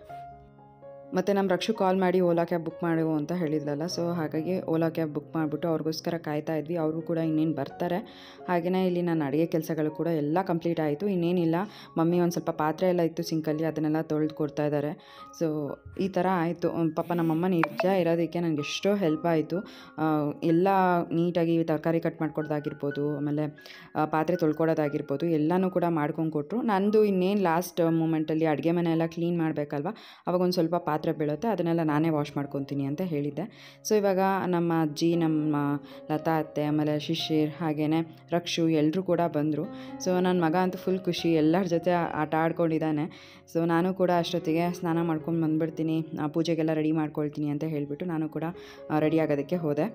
ಮತ್ತು ನಮ್ಮ ರಕ್ಷು ಕಾಲ್ ಮಾಡಿ ಓಲಾ ಕ್ಯಾಬ್ ಬುಕ್ ಮಾಡು ಅಂತ ಹೇಳಿದ್ಲಲ್ಲ ಸೊ ಹಾಗಾಗಿ ಓಲಾ ಕ್ಯಾಬ್ ಬುಕ್ ಮಾಡಿಬಿಟ್ಟು ಅವ್ರಿಗೋಸ್ಕರ ಕಾಯ್ತಾ ಇದ್ವಿ ಅವರು ಕೂಡ ಇನ್ನೇನು ಬರ್ತಾರೆ ಹಾಗೆಯೇ ಇಲ್ಲಿ ನನ್ನ ಅಡುಗೆ ಕೆಲಸಗಳು ಕೂಡ ಎಲ್ಲ ಕಂಪ್ಲೀಟ್ ಆಯಿತು ಇನ್ನೇನಿಲ್ಲ ಮಮ್ಮಿ ಒಂದು ಸ್ವಲ್ಪ ಪಾತ್ರೆ ಎಲ್ಲ ಇತ್ತು ಸಿಂಕಲ್ಲಿ ಅದನ್ನೆಲ್ಲ ತೊಳೆದು ಕೊಡ್ತಾ ಇದ್ದಾರೆ ಸೊ ಈ ಥರ ಆಯಿತು ಪಾಪ ನಮ್ಮಮ್ಮ ನಿಜ ಇರೋದಕ್ಕೆ ನನಗೆ ಎಷ್ಟೋ ಹೆಲ್ಪ್ ಆಯಿತು ಎಲ್ಲ ನೀಟಾಗಿ ತರಕಾರಿ ಕಟ್ ಮಾಡ್ಕೊಡೋದಾಗಿರ್ಬೋದು ಆಮೇಲೆ ಆ, ಪಾತ್ರೆ ತೊಳ್ಕೊಡೋದಾಗಿರ್ಬೋದು ಎಲ್ಲನೂ ಕೂಡ ಮಾಡ್ಕೊಂಡು ಕೊಟ್ಟರು ನಂದು ಇನ್ನೇನು ಲಾಸ್ಟ್ ಮೂಮೆಂಟಲ್ಲಿ ಅಡುಗೆ ಮನೆ ಎಲ್ಲ ಕ್ಲೀನ್ ಮಾಡಬೇಕಲ್ವ ಅವಾಗ ಒಂದು ಸ್ವಲ್ಪ ಪಾತ್ರೆ ಬೀಳುತ್ತೆ ಅದನ್ನೆಲ್ಲ ನಾನೇ ವಾಶ್ ಮಾಡ್ಕೊತೀನಿ ಅಂತ ಹೇಳಿದ್ದೆ ಸೊ ಇವಾಗ ನಮ್ಮ ಅಜ್ಜಿ ನಮ್ಮ ಲತಾ ಅತ್ತೆ ಆಮೇಲೆ ಶಿಶಿರ್ ಹಾಗೆಯೇ ರಕ್ಷು ಎಲ್ಲರೂ ಕೂಡ ಬಂದರು ಸೊ ನನ್ನ ಮಗ ಅಂತೂ ಫುಲ್ ಖುಷಿ ಎಲ್ಲರ ಜೊತೆ ಆಟ ಆಡ್ಕೊಂಡಿದ್ದಾನೆ ಸೊ ನಾನು ಕೂಡ ಅಷ್ಟೊತ್ತಿಗೆ ಸ್ನಾನ ಮಾಡ್ಕೊಂಡು ಬಂದುಬಿಡ್ತೀನಿ ಪೂಜೆಗೆಲ್ಲ ರೆಡಿ ಮಾಡ್ಕೊಳ್ತೀನಿ ಅಂತ ಹೇಳಿಬಿಟ್ಟು ನಾನು ಕೂಡ ರೆಡಿ ಆಗೋದಕ್ಕೆ ಹೋದೆ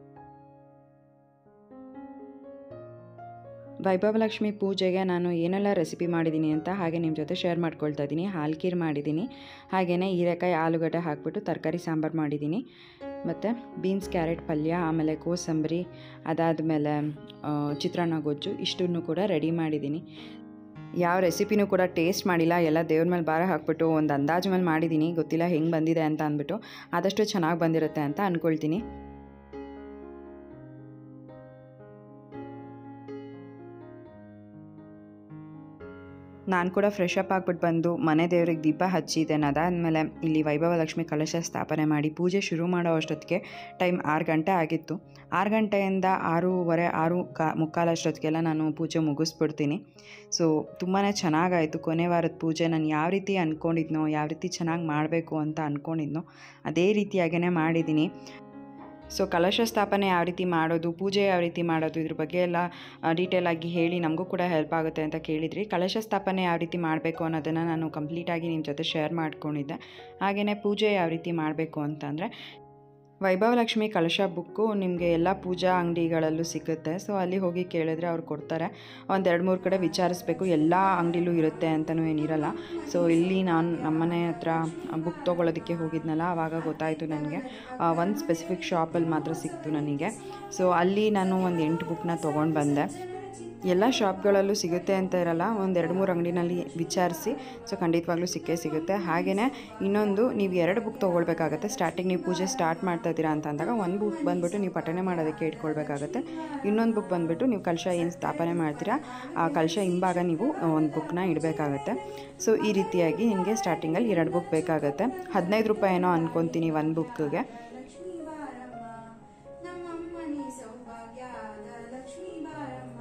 ವೈಭವಲಕ್ಷ್ಮಿ ಪೂಜೆಗೆ ನಾನು ಏನೆಲ್ಲ ರೆಸಿಪಿ ಮಾಡಿದ್ದೀನಿ ಅಂತ ಹಾಗೆ ನಿಮ್ಮ ಜೊತೆ ಶೇರ್ ಮಾಡ್ಕೊಳ್ತಾ ಇದ್ದೀನಿ ಹಾಲ್ಕೀರ್ ಮಾಡಿದ್ದೀನಿ ಹಾಗೆಯೇ ಹೀರೆಕಾಯಿ ಆಲೂಗಡ್ಡೆ ಹಾಕ್ಬಿಟ್ಟು ತರಕಾರಿ ಸಾಂಬಾರು ಮಾಡಿದ್ದೀನಿ ಮತ್ತು ಬೀನ್ಸ್ ಕ್ಯಾರೆಟ್ ಪಲ್ಯ ಆಮೇಲೆ ಕೋಸಂಬರಿ ಅದಾದಮೇಲೆ ಚಿತ್ರಾನ್ನ ಗೊಜ್ಜು ಇಷ್ಟನ್ನು ಕೂಡ ರೆಡಿ ಮಾಡಿದ್ದೀನಿ ಯಾವ ರೆಸಿಪಿನೂ ಕೂಡ ಟೇಸ್ಟ್ ಮಾಡಿಲ್ಲ ಎಲ್ಲ ದೇವ್ರ ಮೇಲೆ ಭಾರ ಹಾಕ್ಬಿಟ್ಟು ಒಂದು ಅಂದಾಜು ಮೇಲೆ ಮಾಡಿದ್ದೀನಿ ಗೊತ್ತಿಲ್ಲ ಹೆಂಗೆ ಬಂದಿದೆ ಅಂತ ಅಂದ್ಬಿಟ್ಟು ಆದಷ್ಟು ಚೆನ್ನಾಗಿ ಬಂದಿರುತ್ತೆ ಅಂತ ಅಂದ್ಕೊಳ್ತೀನಿ ನಾನು ಕೂಡ ಫ್ರೆಶ್ ಅಪ್ ಆಗ್ಬಿಟ್ಟು ಬಂದು ಮನೆ ದೇವ್ರಿಗೆ ದೀಪ ಹಚ್ಚಿದ್ದೇನೆ ಅದಾದಮೇಲೆ ಇಲ್ಲಿ ವೈಭವ ಲಕ್ಷ್ಮಿ ಕಲಶ ಸ್ಥಾಪನೆ ಮಾಡಿ ಪೂಜೆ ಶುರು ಮಾಡೋ ಅಷ್ಟೊತ್ತಿಗೆ ಟೈಮ್ ಆರು ಗಂಟೆ ಆಗಿತ್ತು ಆರು ಗಂಟೆಯಿಂದ ಆರೂವರೆ ಆರು ಕಾ ಮುಕ್ಕಾಲಷ್ಟೊತ್ತಿಗೆಲ್ಲ ನಾನು ಪೂಜೆ ಮುಗಿಸ್ಬಿಡ್ತೀನಿ ಸೊ ತುಂಬಾ ಚೆನ್ನಾಗಾಯಿತು ಕೊನೆ ವಾರದ ಪೂಜೆ ನಾನು ಯಾವ ರೀತಿ ಅಂದ್ಕೊಂಡಿದ್ನೋ ಯಾವ ರೀತಿ ಚೆನ್ನಾಗಿ ಮಾಡಬೇಕು ಅಂತ ಅಂದ್ಕೊಂಡಿದ್ನೋ ಅದೇ ರೀತಿಯಾಗೇ ಮಾಡಿದ್ದೀನಿ ಸೊ ಕಲಶ ಸ್ಥಾಪನೆ ಯಾವ ರೀತಿ ಮಾಡೋದು ಪೂಜೆ ಯಾವ ರೀತಿ ಮಾಡೋದು ಇದ್ರ ಬಗ್ಗೆ ಎಲ್ಲ ಡೀಟೇಲ್ ಆಗಿ ಹೇಳಿ ನಮಗೂ ಕೂಡ ಹೆಲ್ಪ್ ಆಗುತ್ತೆ ಅಂತ ಕೇಳಿದ್ರಿ ಕಲಶ ಸ್ಥಾಪನೆ ಯಾವ ರೀತಿ ಮಾಡಬೇಕು ಅನ್ನೋದನ್ನು ನಾನು ಕಂಪ್ಲೀಟಾಗಿ ನಿಮ್ಮ ಜೊತೆ ಶೇರ್ ಮಾಡ್ಕೊಂಡಿದ್ದೆ ಹಾಗೆಯೇ ಪೂಜೆ ಯಾವ ರೀತಿ ಮಾಡಬೇಕು ಅಂತಂದರೆ ವೈಭವಲಕ್ಷ್ಮಿ ಕಲಶ ಬುಕ್ಕು ನಿಮಗೆ ಎಲ್ಲ ಪೂಜಾ ಅಂಗಡಿಗಳಲ್ಲೂ ಸಿಗುತ್ತೆ ಸೊ ಅಲ್ಲಿ ಹೋಗಿ ಕೇಳಿದ್ರೆ ಅವ್ರು ಕೊಡ್ತಾರೆ ಒಂದು ಎರಡು ಮೂರು ಕಡೆ ವಿಚಾರಿಸ್ಬೇಕು ಎಲ್ಲ ಅಂಗಡಿಲೂ ಇರುತ್ತೆ ಅಂತಲೂ ಏನಿರಲ್ಲ ಸೊ ಇಲ್ಲಿ ನಾನು ನಮ್ಮನೆ ಹತ್ರ ಬುಕ್ ತೊಗೊಳೋದಕ್ಕೆ ಹೋಗಿದ್ನಲ್ಲ ಆವಾಗ ಗೊತ್ತಾಯಿತು ನನಗೆ ಒಂದು ಸ್ಪೆಸಿಫಿಕ್ ಶಾಪಲ್ಲಿ ಮಾತ್ರ ಸಿಕ್ತು ನನಗೆ ಸೊ ಅಲ್ಲಿ ನಾನು ಒಂದು ಎಂಟು ಬುಕ್ನ ತೊಗೊಂಡು ಬಂದೆ ಎಲ್ಲ ಶಾಪ್ಗಳಲ್ಲೂ ಸಿಗುತ್ತೆ ಅಂತ ಇರಲ್ಲ ಒಂದು ಎರಡು ಮೂರು ಅಂಗಡಿನಲ್ಲಿ ವಿಚಾರಿಸಿ ಸೊ ಖಂಡಿತವಾಗ್ಲೂ ಸಿಕ್ಕೇ ಸಿಗುತ್ತೆ ಹಾಗೆಯೇ ಇನ್ನೊಂದು ನೀವು ಎರಡು ಬುಕ್ ತೊಗೊಳ್ಬೇಕಾಗತ್ತೆ ಸ್ಟಾರ್ಟಿಂಗ್ ನೀವು ಪೂಜೆ ಸ್ಟಾರ್ಟ್ ಮಾಡ್ತಾ ಇದ್ದೀರಾ ಅಂತ ಅಂದಾಗ ಒಂದು ಬುಕ್ ಬಂದುಬಿಟ್ಟು ನೀವು ಪಠನೆ ಮಾಡೋದಕ್ಕೆ ಇಟ್ಕೊಳ್ಬೇಕಾಗತ್ತೆ ಇನ್ನೊಂದು ಬುಕ್ ಬಂದುಬಿಟ್ಟು ನೀವು ಕಲಶ ಏನು ಸ್ಥಾಪನೆ ಮಾಡ್ತೀರಾ ಆ ಕಲಶ ಹಿಂಭಾಗ ನೀವು ಒಂದು ಬುಕ್ನ ಇಡಬೇಕಾಗತ್ತೆ ಸೊ ಈ ರೀತಿಯಾಗಿ ನಿಮಗೆ ಸ್ಟಾರ್ಟಿಂಗಲ್ಲಿ ಎರಡು ಬುಕ್ ಬೇಕಾಗುತ್ತೆ ಹದಿನೈದು ರೂಪಾಯಿ ಏನೋ ಅನ್ಕೊತೀನಿ ಒಂದು ಬುಕ್ಕಿಗೆ ಲಕ್ಷ್ಮೀ ಬಾರಮ್ಮ ನಮ್ಮಮ್ಮನಿ ಸೌಭಾಗ್ಯದ ಲಕ್ಷ್ಮೀ ಬಾರಮ್ಮ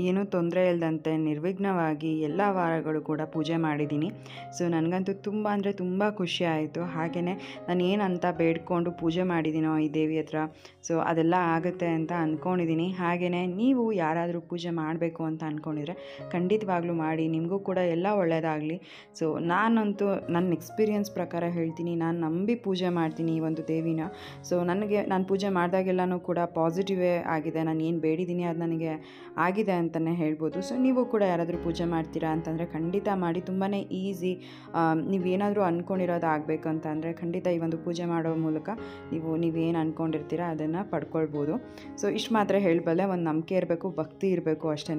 ಏನೂ ತೊಂದರೆ ಇಲ್ಲದಂತೆ ನಿರ್ವಿಘ್ನವಾಗಿ ಎಲ್ಲ ವಾರಗಳು ಕೂಡ ಪೂಜೆ ಮಾಡಿದ್ದೀನಿ ಸೊ ನನಗಂತೂ ತುಂಬ ಅಂದರೆ ತುಂಬ ಖುಷಿ ಆಯಿತು ಹಾಗೆಯೇ ನಾನು ಏನಂತ ಬೇಡ್ಕೊಂಡು ಪೂಜೆ ಮಾಡಿದ್ದೀನೋ ಈ ದೇವಿ ಹತ್ರ ಸೊ ಅದೆಲ್ಲ ಆಗುತ್ತೆ ಅಂತ ಅಂದ್ಕೊಂಡಿದ್ದೀನಿ ಹಾಗೆಯೇ ನೀವು ಯಾರಾದರೂ ಪೂಜೆ ಮಾಡಬೇಕು ಅಂತ ಅಂದ್ಕೊಂಡಿದ್ರೆ ಖಂಡಿತವಾಗ್ಲೂ ಮಾಡಿ ನಿಮಗೂ ಕೂಡ ಎಲ್ಲ ಒಳ್ಳೆಯದಾಗಲಿ ಸೊ ನಾನಂತೂ ನನ್ನ ಎಕ್ಸ್ಪೀರಿಯನ್ಸ್ ಪ್ರಕಾರ ಹೇಳ್ತೀನಿ ನಾನು ನಂಬಿ ಪೂಜೆ ಮಾಡ್ತೀನಿ ಈ ಒಂದು ದೇವಿನ ಸೊ ನನಗೆ ನಾನು ಪೂಜೆ ಮಾಡಿದಾಗೆಲ್ಲನೂ ಕೂಡ ಪಾಸಿಟಿವೇ ಆಗಿದೆ ನಾನು ಏನು ಬೇಡಿದ್ದೀನಿ ಅದು ನನಗೆ ಆಗಿದೆ ಅಂತಲೇ ಹೇಳ್ಬೋದು ಸೊ ನೀವು ಕೂಡ ಯಾರಾದರೂ ಪೂಜೆ ಮಾಡ್ತೀರಾ ಅಂತಂದರೆ ಖಂಡಿತ ಮಾಡಿ ತುಂಬಾ ಈಸಿ ನೀವೇನಾದರೂ ಅಂದ್ಕೊಂಡಿರೋದು ಆಗಬೇಕು ಅಂತಂದರೆ ಖಂಡಿತ ಈ ಒಂದು ಪೂಜೆ ಮಾಡೋ ಮೂಲಕ ನೀವು ನೀವೇನು ಅಂದ್ಕೊಂಡಿರ್ತೀರ ಅದನ್ನು ಪಡ್ಕೊಳ್ಬೋದು ಸೊ ಇಷ್ಟು ಮಾತ್ರ ಹೇಳಬಲ್ಲೆ ಒಂದು ನಂಬಿಕೆ ಇರಬೇಕು ಭಕ್ತಿ ಇರಬೇಕು ಅಷ್ಟೇ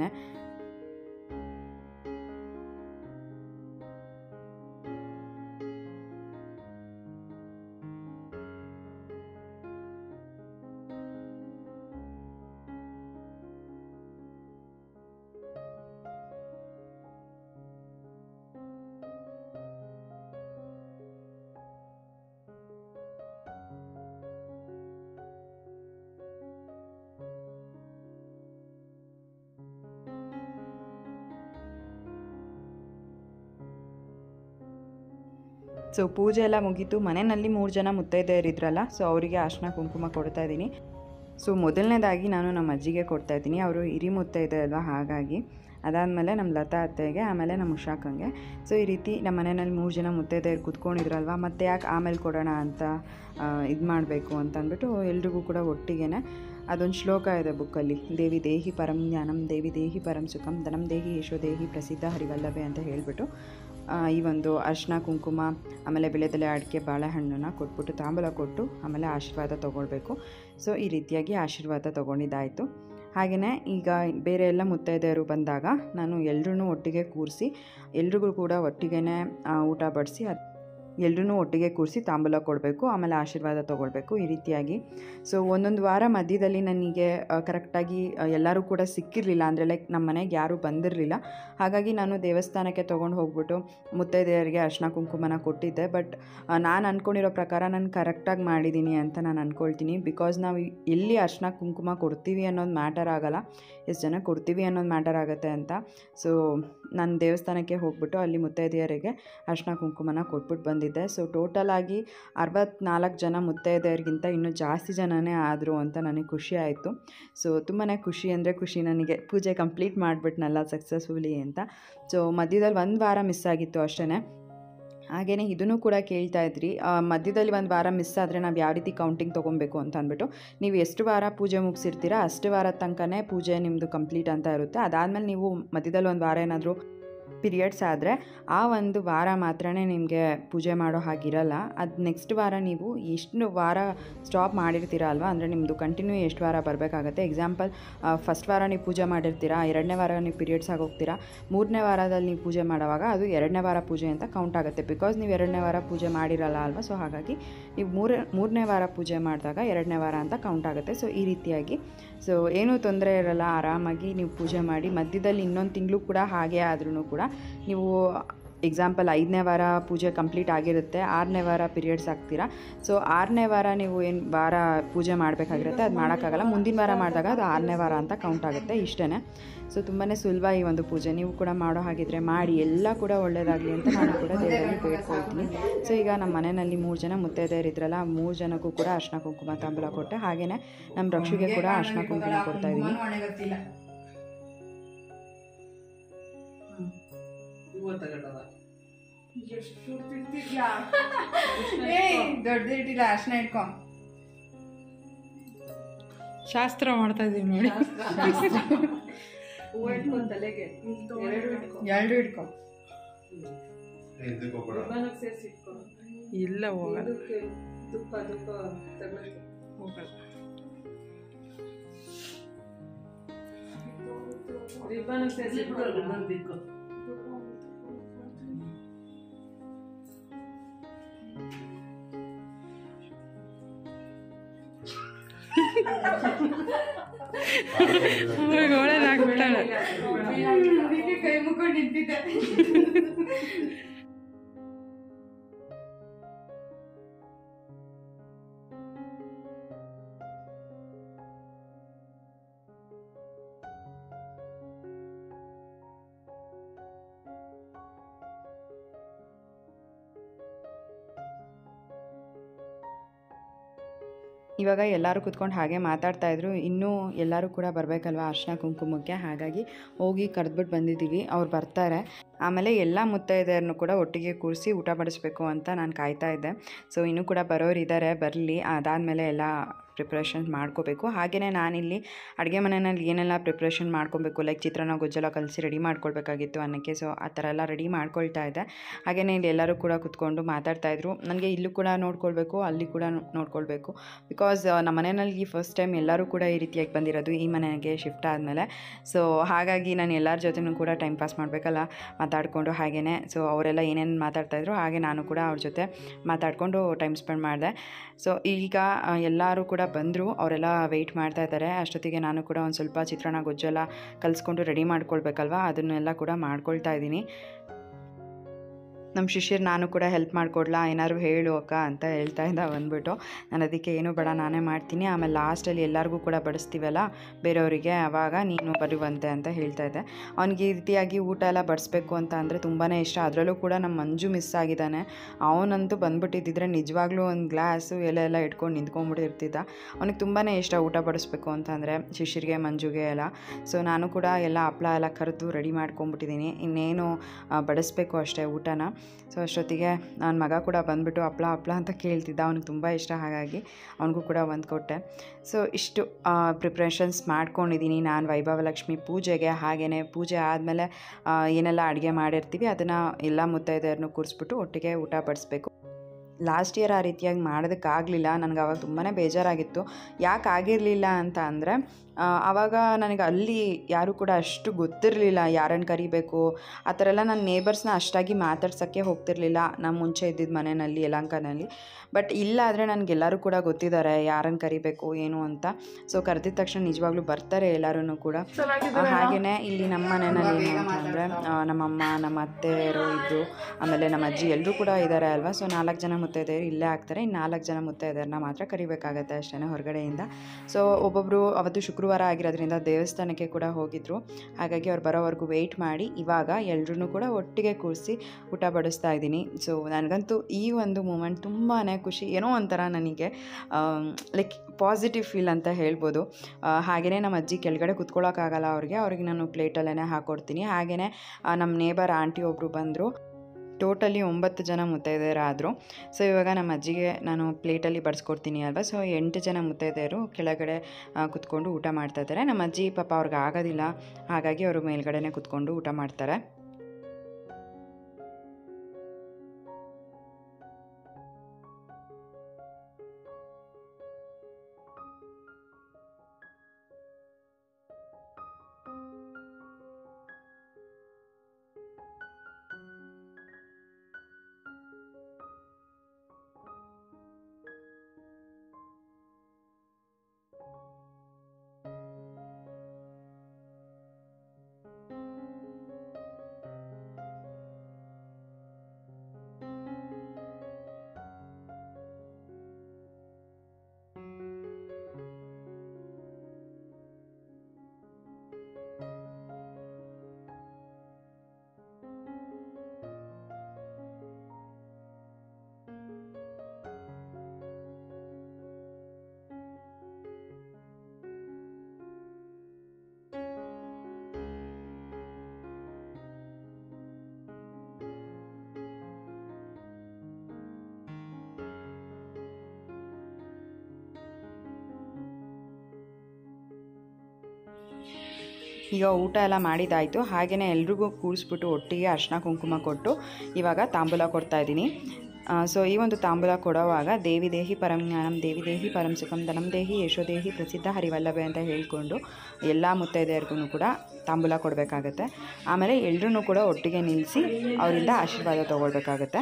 ಸೊ ಪೂಜೆ ಎಲ್ಲ ಮುಗೀತು ಮನೆಯಲ್ಲಿ ಮೂರು ಜನ ಮುತ್ತೈದೆಯರಿದ್ರಲ್ಲ ಸೊ ಅವರಿಗೆ ಅರ್ಶಿನ ಕುಂಕುಮ ಕೊಡ್ತಾ ಇದ್ದೀನಿ ಸೊ ಮೊದಲನೇದಾಗಿ ನಾನು ನಮ್ಮ ಅಜ್ಜಿಗೆ ಕೊಡ್ತಾ ಇದ್ದೀನಿ ಅವರು ಹಿರಿ ಮುತ್ತೈದೆ ಅಲ್ವಾ ಹಾಗಾಗಿ ಅದಾದಮೇಲೆ ನಮ್ಮ ಲತಾ ಅತ್ತೆಗೆ ಆಮೇಲೆ ನಮ್ಮ ಉಷಾಕಂಗೆ ಸೊ ಈ ರೀತಿ ನಮ್ಮ ಮನೆಯಲ್ಲಿ ಮೂರು ಜನ ಮುತ್ತೈದೆಯರು ಕುತ್ಕೊಂಡಿದ್ರಲ್ವ ಮತ್ತೆ ಯಾಕೆ ಆಮೇಲೆ ಕೊಡೋಣ ಅಂತ ಇದು ಮಾಡಬೇಕು ಅಂತ ಅಂದ್ಬಿಟ್ಟು ಎಲ್ರಿಗೂ ಕೂಡ ಒಟ್ಟಿಗೆನೆ ಅದೊಂದು ಶ್ಲೋಕ ಇದೆ ಬುಕ್ಕಲ್ಲಿ ದೇವಿ ದೇಹಿ ಪರಂ ಜ್ಞಾನಂ ದೇವಿ ದೇಹಿ ಪರಂ ಸುಖಂ ಧನಂ ದೇಹಿ ಯಶೋ ದೇಹಿ ಪ್ರಸಿದ್ಧ ಹರಿವಲ್ಲಭೆ ಅಂತ ಹೇಳಿಬಿಟ್ಟು ಆ, ಈ ಒಂದು ಅರ್ಶಿನ ಕುಂಕುಮ ಆಮೇಲೆ ಬೆಳೆದಲೆ ಅಡಿಕೆ ಬಾಳೆಹಣ್ಣನ್ನ ಕೊಟ್ಬಿಟ್ಟು ತಾಂಬೂಲ ಕೊಟ್ಟು ಆಮೇಲೆ ಆಶೀರ್ವಾದ ತೊಗೊಳ್ಬೇಕು ಸೊ ಈ ರೀತಿಯಾಗಿ ಆಶೀರ್ವಾದ ತೊಗೊಂಡಿದ್ದಾಯಿತು ಹಾಗೆಯೇ ಈಗ ಬೇರೆ ಎಲ್ಲ ಮುತ್ತೈದೆಯರು ಬಂದಾಗ ನಾನು ಎಲ್ಲರೂ ಒಟ್ಟಿಗೆ ಕೂರಿಸಿ ಎಲ್ರಿಗೂ ಕೂಡ ಒಟ್ಟಿಗೆ ಊಟ ಬಡಿಸಿ ಅದು ಎಲ್ಲರೂ ಒಟ್ಟಿಗೆ ಕೂರಿಸಿ ತಾಂಬೂಲ ಕೊಡಬೇಕು ಆಮೇಲೆ ಆಶೀರ್ವಾದ ತೊಗೊಳ್ಬೇಕು ಈ ರೀತಿಯಾಗಿ ಸೊ ಒಂದೊಂದು ವಾರ ಮಧ್ಯದಲ್ಲಿ ನನಗೆ ಕರೆಕ್ಟಾಗಿ ಎಲ್ಲರೂ ಕೂಡ ಸಿಕ್ಕಿರಲಿಲ್ಲ ಅಂದರೆ ಲೈಕ್ ನಮ್ಮ ಮನೆಗೆ ಯಾರೂ ಬಂದಿರಲಿಲ್ಲ ಹಾಗಾಗಿ ನಾನು ದೇವಸ್ಥಾನಕ್ಕೆ ತೊಗೊಂಡು ಹೋಗ್ಬಿಟ್ಟು ಮುತ್ತೈದೆಯರಿಗೆ ಅರ್ಶಿನ ಕುಂಕುಮನ ಕೊಟ್ಟಿದ್ದೆ ಬಟ್ ನಾನು ಅಂದ್ಕೊಂಡಿರೋ ಪ್ರಕಾರ ನಾನು ಕರೆಕ್ಟಾಗಿ ಮಾಡಿದ್ದೀನಿ ಅಂತ ನಾನು ಅಂದ್ಕೊಳ್ತೀನಿ ಬಿಕಾಸ್ ನಾವು ಎಲ್ಲಿ ಅರ್ಶಿನ ಕುಂಕುಮ ಕೊಡ್ತೀವಿ ಅನ್ನೋದು ಮ್ಯಾಟರ್ ಆಗಲ್ಲ ಎಷ್ಟು ಜನ ಕೊಡ್ತೀವಿ ಅನ್ನೋದು ಮ್ಯಾಟರ್ ಆಗುತ್ತೆ ಅಂತ ಸೊ ನಾನು ದೇವಸ್ಥಾನಕ್ಕೆ ಹೋಗ್ಬಿಟ್ಟು ಅಲ್ಲಿ ಮುತ್ತೈದೆಯರಿಗೆ ಅರ್ಶಿನ ಕುಂಕುಮನ ಕೊಟ್ಬಿಟ್ಟು ಬಂದಿದ್ದೆ ಸೊ ಟೋಟಲಾಗಿ ಅರವತ್ನಾಲ್ಕು ಜನ ಮುತ್ತೈದೆಯರಿಗಿಂತ ಇನ್ನೂ ಜಾಸ್ತಿ ಜನನೇ ಆದರು ಅಂತ ನನಗೆ ಖುಷಿ ಆಯಿತು ಸೊ ತುಂಬಾ ಖುಷಿ ಅಂದರೆ ಖುಷಿ ನನಗೆ ಪೂಜೆ ಕಂಪ್ಲೀಟ್ ಮಾಡಿಬಿಟ್ನಲ್ಲ ಸಕ್ಸಸ್ಫುಲಿ ಅಂತ ಸೊ ಮಧ್ಯದಲ್ಲಿ ಒಂದು ವಾರ ಮಿಸ್ ಆಗಿತ್ತು ಅಷ್ಟೇ ಹಾಗೆಯೇ ಇದನ್ನು ಕೂಡ ಕೇಳ್ತಾ ಇದ್ರಿ ಆ, ಮಧ್ಯದಲ್ಲಿ ಒಂದು ವಾರ ಮಿಸ್ ಆದರೆ ನಾವು ಯಾವ ರೀತಿ ಕೌಂಟಿಂಗ್ ತೊಗೊಬೇಕು ಅಂತ ಅಂದ್ಬಿಟ್ಟು ನೀವು ಎಷ್ಟು ವಾರ ಪೂಜೆ ಮುಗಿಸಿರ್ತೀರಾ ಅಷ್ಟು ವಾರ ತನಕನೇ ಪೂಜೆ ನಿಮ್ಮದು ಕಂಪ್ಲೀಟ್ ಅಂತ ಇರುತ್ತೆ ಅದಾದಮೇಲೆ ನೀವು ಮಧ್ಯದಲ್ಲಿ ಒಂದು ವಾರ ಏನಾದರೂ ಪೀರಿಯಡ್ಸ್ ಆದರೆ ಆ ಒಂದು ವಾರ ಮಾತ್ರ ನಿಮಗೆ ಪೂಜೆ ಮಾಡೋ ಹಾಗಿರಲ್ಲ ಅದು ನೆಕ್ಸ್ಟ್ ವಾರ ನೀವು ಎಷ್ಟು ವಾರ ಸ್ಟಾಪ್ ಮಾಡಿರ್ತೀರಾ ಅಲ್ವಾ ಅಂದರೆ ನಿಮ್ಮದು ಕಂಟಿನ್ಯೂ ಎಷ್ಟು ವಾರ ಬರಬೇಕಾಗತ್ತೆ ಎಕ್ಸಾಂಪಲ್ ಫಸ್ಟ್ ವಾರ ನೀವು ಪೂಜೆ ಮಾಡಿರ್ತೀರಾ ಎರಡನೇ ವಾರ ನೀವು ಪೀರಿಯಡ್ಸ್ ಆಗಿ ಹೋಗ್ತೀರಾ ಮೂರನೇ ವಾರದಲ್ಲಿ ನೀವು ಪೂಜೆ ಮಾಡುವಾಗ ಅದು ಎರಡನೇ ವಾರ ಪೂಜೆ ಅಂತ ಕೌಂಟ್ ಆಗುತ್ತೆ ಬಿಕಾಸ್ ನೀವು ಎರಡನೇ ವಾರ ಪೂಜೆ ಮಾಡಿರಲ್ಲ ಅಲ್ವಾ ಸೊ ಹಾಗಾಗಿ ನೀವು ಮೂರ ಮೂರನೇ ವಾರ ಪೂಜೆ ಮಾಡಿದಾಗ ಎರಡನೇ ವಾರ ಅಂತ ಕೌಂಟ್ ಆಗುತ್ತೆ ಸೊ ಈ ರೀತಿಯಾಗಿ ಸೊ ಏನೂ ತೊಂದರೆ ಇರಲ್ಲ ಆರಾಮಾಗಿ ನೀವು ಪೂಜೆ ಮಾಡಿ ಮಧ್ಯದಲ್ಲಿ ಇನ್ನೊಂದು ತಿಂಗಳು ಕೂಡ ಹಾಗೆ ಆದ್ರೂ ಕೂಡ ನೀವು ಎಕ್ಸಾಂಪಲ್ ಐದನೇ ವಾರ ಪೂಜೆ ಕಂಪ್ಲೀಟ್ ಆಗಿರುತ್ತೆ ಆರನೇ ವಾರ ಪೀರಿಯಡ್ಸ್ ಆಗ್ತೀರಾ ಸೊ ಆರನೇ ವಾರ ನೀವು ಏನು ವಾರ ಪೂಜೆ ಮಾಡಬೇಕಾಗಿರುತ್ತೆ ಅದು ಮಾಡೋಕ್ಕಾಗಲ್ಲ ಮುಂದಿನ ವಾರ ಮಾಡಿದಾಗ ಅದು ಆರನೇ ವಾರ ಅಂತ ಕೌಂಟ್ ಆಗುತ್ತೆ ಇಷ್ಟೇ ಸೊ ತುಂಬಾ ಸುಲಭ ಈ ಒಂದು ಪೂಜೆ ನೀವು ಕೂಡ ಮಾಡೋ ಹಾಗಿದ್ರೆ ಮಾಡಿ ಎಲ್ಲ ಕೂಡ ಒಳ್ಳೆಯದಾಗಲಿ ಅಂತ ನಾನು ಕೂಡ ದೇವರಲ್ಲಿ ಬೇಡ್ಕೊಳ್ತೀನಿ ಸೊ ಈಗ ನಮ್ಮ ಮನೆಯಲ್ಲಿ ಮೂರು ಜನ ಮುತ್ತೈದೆಯರಿದ್ರಲ್ಲ ಆ ಮೂರು ಜನಕ್ಕೂ ಕೂಡ ಅರ್ಶಿನ ಕುಂಕುಮ ತಾಂಬೂಲ ಕೊಟ್ಟೆ ಹಾಗೆಯೇ ನಮ್ಮ ರಕ್ಷಿಗೆ ಕೂಡ ಅರ್ಶಿನ ಕುಂಕುಮ ಕೊಡ್ತಾ ಇದ್ದೀನಿ ದೊಡ್ಡ ಇಟ್ಟಿಲ್ಲ ಅರ್ಶನ ಇಟ್ಕೊ ಶಾಸ್ತ್ರ ಮಾಡ್ತಾ ಇದೀವಿ ನೋಡಿ ಎರಡು ಇಟ್ಕೊ ಇಲ್ಲ ಹೋಗಲ್ಲ ಹೋಗಲ್ಲ ಅವ್ರಿಗೆ ಒಳ್ಳೇದಾಗ್ಬಿಟ್ಟಾಳೆ ಅದಕ್ಕೆ ಕೈ ಮುಕ್ಕೊಂಡು ನಿಂತಿದ್ದೆ ಇವಾಗ ಎಲ್ಲರೂ ಕೂತ್ಕೊಂಡು ಹಾಗೆ ಮಾತಾಡ್ತಾ ಇದ್ರು ಇನ್ನೂ ಎಲ್ಲರೂ ಕೂಡ ಬರಬೇಕಲ್ವ ಅರ್ಶಿನ ಕುಂಕುಮಕ್ಕೆ ಹಾಗಾಗಿ ಹೋಗಿ ಕರೆದ್ಬಿಟ್ಟು ಬಂದಿದ್ದೀವಿ ಅವ್ರು ಬರ್ತಾರೆ ಆಮೇಲೆ ಎಲ್ಲ ಮುತ್ತೈದೆಯರನ್ನು ಕೂಡ ಒಟ್ಟಿಗೆ ಕೂರಿಸಿ ಊಟ ಬಡಿಸ್ಬೇಕು ಅಂತ ನಾನು ಕಾಯ್ತಾ ಇದ್ದೆ ಸೊ ಇನ್ನೂ ಕೂಡ ಬರೋರು ಇದ್ದಾರೆ ಬರಲಿ ಅದಾದಮೇಲೆ ಎಲ್ಲ ಪ್ರಿಪ್ರೇಷನ್ ಮಾಡ್ಕೋಬೇಕು ಹಾಗೆಯೇ ನಾನಿಲ್ಲಿ ಅಡುಗೆ ಮನೆಯಲ್ಲಿ ಏನೆಲ್ಲ ಪ್ರಿಪ್ರೇಷನ್ ಮಾಡ್ಕೊಬೇಕು ಲೈಕ್ ಚಿತ್ರಾನ್ನ ಗೊಜ್ಜೆಲ್ಲ ಕಲಸಿ ರೆಡಿ ಮಾಡ್ಕೊಳ್ಬೇಕಾಗಿತ್ತು ಅನ್ನಕ್ಕೆ ಸೊ ಆ ಥರ ಎಲ್ಲ ರೆಡಿ ಮಾಡ್ಕೊಳ್ತಾ ಇದ್ದೆ ಹಾಗೆಯೇ ಇಲ್ಲಿ ಎಲ್ಲರೂ ಕೂಡ ಕುತ್ಕೊಂಡು ಮಾತಾಡ್ತಾಯಿದ್ರು ನನಗೆ ಇಲ್ಲೂ ಕೂಡ ನೋಡ್ಕೊಳ್ಬೇಕು ಅಲ್ಲಿ ಕೂಡ ನೋ- ನೋಡ್ಕೊಳ್ಬೇಕು ಬಿಕಾಸ್ ನಮ್ಮ ಮನೆಯಲ್ಲಿ ಫಸ್ಟ್ ಟೈಮ್ ಎಲ್ಲರೂ ಕೂಡ ಈ ರೀತಿಯಾಗಿ ಬಂದಿರೋದು ಈ ಮನೆಗೆ ಶಿಫ್ಟ್ ಆದಮೇಲೆ ಸೊ ಹಾಗಾಗಿ ನಾನು ಎಲ್ಲರ ಜೊತೆನೂ ಕೂಡ ಟೈಮ್ ಪಾಸ್ ಮಾಡಬೇಕಲ್ಲ ಮಾತಾಡಿಕೊಂಡು ಹಾಗೆಯೇ ಸೊ ಅವರೆಲ್ಲ ಏನೇನು ಮಾತಾಡ್ತಾಯಿದ್ರು ಹಾಗೆ ನಾನು ಕೂಡ ಅವ್ರ ಜೊತೆ ಮಾತಾಡಿಕೊಂಡು ಟೈಮ್ ಸ್ಪೆಂಡ್ ಮಾಡಿದೆ ಸೊ ಈಗ ಆ, ಎಲ್ಲರೂ ಕೂಡ ಬಂದರು ಅವರೆಲ್ಲ ವೆಯ್ಟ್ ಮಾಡ್ತಾ ಇದ್ದಾರೆ ಅಷ್ಟೊತ್ತಿಗೆ ನಾನು ಕೂಡ ಒಂದು ಸ್ವಲ್ಪ ಚಿತ್ರಾನ್ನ ಗೊಜ್ಜೆಲ್ಲ ಕಲಿಸ್ಕೊಂಡು ರೆಡಿ ಮಾಡ್ಕೊಳ್ಬೇಕಲ್ವ ಅದನ್ನೆಲ್ಲ ಕೂಡ ಮಾಡ್ಕೊಳ್ತಾ ಇದ್ದೀನಿ ನಮ್ಮ ಶಿಷ್ಯರು ನಾನು ಕೂಡ ಹೆಲ್ಪ್ ಮಾಡಿಕೊಡ್ಲಾ ಏನಾದ್ರು ಹೇಳು ಅಕ್ಕ ಅಂತ ಹೇಳ್ತಾ ಇದ್ದ ಬಂದ್ಬಿಟ್ಟು ನಾನು ಅದಕ್ಕೆ ಏನು ಬೇಡ ನಾನೇ ಮಾಡ್ತೀನಿ ಆಮೇಲೆ ಲಾಸ್ಟಲ್ಲಿ ಎಲ್ಲರಿಗೂ ಕೂಡ ಬಡಿಸ್ತೀವಲ್ಲ ಬೇರೆಯವರಿಗೆ ಆವಾಗ ನೀನು ಬರುವಂತೆ ಅಂತ ಹೇಳ್ತಾ ಇದ್ದೆ ಅವ್ನಿಗೆ ಈ ರೀತಿಯಾಗಿ ಊಟ ಎಲ್ಲ ಬಡಿಸ್ಬೇಕು ಅಂತ ಅಂದರೆ ತುಂಬಾ ಇಷ್ಟ ಅದರಲ್ಲೂ ಕೂಡ ನಮ್ಮ ಮಂಜು ಮಿಸ್ ಆಗಿದ್ದಾನೆ ಅವನಂತೂ ಬಂದ್ಬಿಟ್ಟಿದ್ದಿದ್ರೆ ನಿಜವಾಗ್ಲೂ ಒಂದು ಗ್ಲಾಸು ಎಲೆ ಎಲ್ಲ ಇಟ್ಕೊಂಡು ನಿಂತ್ಕೊಂಡ್ಬಿಟ್ಟಿರ್ತಿದ್ದ ಅವನಿಗೆ ತುಂಬಾ ಇಷ್ಟ ಊಟ ಬಡಿಸ್ಬೇಕು ಅಂತಂದರೆ ಶಿಷ್ಯರಿಗೆ ಮಂಜುಗೆ ಎಲ್ಲ ಸೊ ನಾನು ಕೂಡ ಎಲ್ಲ ಹಪ್ಳ ಎಲ್ಲ ಕರೆದು ರೆಡಿ ಮಾಡ್ಕೊಂಬಿಟ್ಟಿದ್ದೀನಿ ಇನ್ನೇನು ಆ, ಬಡಿಸ್ಬೇಕು ಅಷ್ಟೇ ಊಟನ ಸೊ ಅಷ್ಟೊತ್ತಿಗೆ ನನ್ನ ಮಗ ಕೂಡ ಬಂದುಬಿಟ್ಟು ಹಪ್ಳ ಹಪ್ಳ ಅಂತ ಕೇಳ್ತಿದ್ದ ಅವ್ನಿಗೆ ತುಂಬ ಇಷ್ಟ ಹಾಗಾಗಿ ಅವನಿಗೂ ಕೂಡ ಒಂದು ಕೊಟ್ಟೆ ಸೊ ಇಷ್ಟು ಪ್ರಿಪ್ರೇಷನ್ಸ್ ಮಾಡ್ಕೊಂಡಿದ್ದೀನಿ ನಾನು ವೈಭವಲಕ್ಷ್ಮಿ ಪೂಜೆಗೆ ಹಾಗೆಯೇ ಪೂಜೆ ಆದಮೇಲೆ ಏನೆಲ್ಲ ಅಡುಗೆ ಮಾಡಿರ್ತೀವಿ ಅದನ್ನು ಎಲ್ಲ ಮುತ್ತೈದೆಯರನ್ನು ಕೂರಿಸ್ಬಿಟ್ಟು ಒಟ್ಟಿಗೆ ಊಟ ಬಡಿಸ್ಬೇಕು ಲಾಸ್ಟ್ ಇಯರ್ ಆ ರೀತಿಯಾಗಿ ಮಾಡೋದಕ್ಕಾಗಲಿಲ್ಲ ನನಗೆ ಅವಾಗ ತುಂಬಾ ಬೇಜಾರಾಗಿತ್ತು ಯಾಕೆ ಆಗಿರಲಿಲ್ಲ ಅಂತ ಅಂದರೆ ಆವಾಗ ನನಗೆ ಅಲ್ಲಿ ಯಾರೂ ಕೂಡ ಅಷ್ಟು ಗೊತ್ತಿರಲಿಲ್ಲ ಯಾರನ್ನು ಕರಿಬೇಕು ಆ ಥರ ಎಲ್ಲ ನನ್ನ ನೇಬರ್ಸ್ನ ಅಷ್ಟಾಗಿ ಮಾತಾಡ್ಸೋಕ್ಕೆ ಹೋಗ್ತಿರ್ಲಿಲ್ಲ ನಮ್ಮ ಮುಂಚೆ ಇದ್ದಿದ್ದ ಮನೆಯಲ್ಲಿ ಯಲಂಕನಲ್ಲಿ ಬಟ್ ಇಲ್ಲಾದರೆ ನನಗೆಲ್ಲರೂ ಕೂಡ ಗೊತ್ತಿದ್ದಾರೆ ಯಾರನ್ನು ಕರಿಬೇಕು ಏನು ಅಂತ ಸೊ ಕರೆದಿದ ತಕ್ಷಣ ನಿಜವಾಗ್ಲೂ ಬರ್ತಾರೆ ಎಲ್ಲರೂ ಕೂಡ ಹಾಗೆಯೇ ಇಲ್ಲಿ ನಮ್ಮ ಮನೆಯಲ್ಲಿ ಏನು ಅಂತಂದರೆ ನಮ್ಮಮ್ಮ ನಮ್ಮ ಅತ್ತೆಯರು ಇದ್ದು ಆಮೇಲೆ ನಮ್ಮ ಅಜ್ಜಿ ಎಲ್ಲರೂ ಕೂಡ ಇದ್ದಾರೆ ಅಲ್ವಾ ಸೊ ನಾಲ್ಕು ಜನ ಮುತ್ತೈದೆಯರು ಇಲ್ಲೇ ಆಗ್ತಾರೆ ಇನ್ನು ನಾಲ್ಕು ಜನ ಮುತ್ತೈದೆಯರನ್ನ ಮಾತ್ರ ಕರಿಬೇಕಾಗತ್ತೆ ಅಷ್ಟೇ ಹೊರಗಡೆಯಿಂದ ಸೊ ಒಬ್ಬೊಬ್ಬರು ಅವತ್ತು ಶುಕ್ರವಾರ ಆಗಿರೋದ್ರಿಂದ ದೇವಸ್ಥಾನಕ್ಕೆ ಕೂಡ ಹೋಗಿದ್ರು ಹಾಗಾಗಿ ಅವ್ರು ಬರೋವರೆಗೂ ವೆಯ್ಟ್ ಮಾಡಿ ಇವಾಗ ಎಲ್ರೂ ಕೂಡ ಒಟ್ಟಿಗೆ ಕೂರಿಸಿ ಊಟ ಬಡಿಸ್ತಾ ಇದ್ದೀನಿ ಸೊ ನನಗಂತೂ ಈ ಒಂದು ಮೂಮೆಂಟ್ ತುಂಬಾ ಖುಷಿ ಏನೋ ಒಂಥರ ನನಗೆ ಲೈಕ್ ಪಾಸಿಟಿವ್ ಫೀಲ್ ಅಂತ ಹೇಳ್ಬೋದು ಹಾಗೆಯೇ ನಮ್ಮ ಅಜ್ಜಿ ಕೆಳಗಡೆ ಕುತ್ಕೊಳ್ಳೋಕ್ಕಾಗಲ್ಲ ಅವ್ರಿಗೆ ಅವ್ರಿಗೆ ನಾನು ಪ್ಲೇಟಲ್ಲೇ ಹಾಕ್ಕೊಡ್ತೀನಿ ಹಾಗೆಯೇ ನಮ್ಮ ನೇಬರ್ ಆಂಟಿ ಒಬ್ಬರು ಬಂದರು ಟೋಟಲಿ ಒಂಬತ್ತು ಜನ ಮುತ್ತೈದೆಯರಾದರು ಸೊ ಇವಾಗ ನಮ್ಮ ಅಜ್ಜಿಗೆ ನಾನು ಪ್ಲೇಟಲ್ಲಿ ಬಡಿಸ್ಕೊಡ್ತೀನಿ ಅಲ್ವಾ ಸೊ ಎಂಟು ಜನ ಮುತ್ತೈದೆಯರು ಕೆಳಗಡೆ ಆ, ಕುತ್ಕೊಂಡು ಊಟ ಮಾಡ್ತಾ ಇದ್ದಾರೆ ನಮ್ಮ ಅಜ್ಜಿ ಪಾಪ ಅವ್ರಿಗೆ ಆಗೋದಿಲ್ಲ ಹಾಗಾಗಿ ಅವರು ಮೇಲ್ಗಡೆನೇ ಕುತ್ಕೊಂಡು ಊಟ ಮಾಡ್ತಾರೆ ಈಗ ಊಟ ಎಲ್ಲ ಮಾಡಿದಾಯಿತು ಹಾಗೆಯೇ ಎಲ್ರಿಗೂ ಕೂರಿಸ್ಬಿಟ್ಟು ಒಟ್ಟಿಗೆ ಅರ್ಶಿನ ಕುಂಕುಮ ಕೊಟ್ಟು ಇವಾಗ ತಾಂಬೂಲ ಕೊಡ್ತಾ ಇದ್ದೀನಿ ಸೊ ಈ ಒಂದು ತಾಂಬೂಲ ಕೊಡುವಾಗ ದೇವಿ ದೇಹಿ ಪರಂ ಜ್ಞಾನಂ ದೇವಿ ದೇಹಿ ಪರಂ ಸುಖಂ ಧನಂ ದೇಹಿ ಯಶೋದೇಹಿ ಪ್ರಸಿದ್ಧ ಹರಿವಲ್ಲಭೆ ಅಂತ ಹೇಳ್ಕೊಂಡು ಎಲ್ಲ ಮುತ್ತೈದೆಯರಿಗೂ ಕೂಡ ತಾಂಬೂಲ ಕೊಡಬೇಕಾಗತ್ತೆ ಆಮೇಲೆ ಎಲ್ಲರೂ ಕೂಡ ಒಟ್ಟಿಗೆ ನಿಲ್ಲಿಸಿ ಅವರಿಂದ ಆಶೀರ್ವಾದ ತೊಗೊಳ್ಬೇಕಾಗತ್ತೆ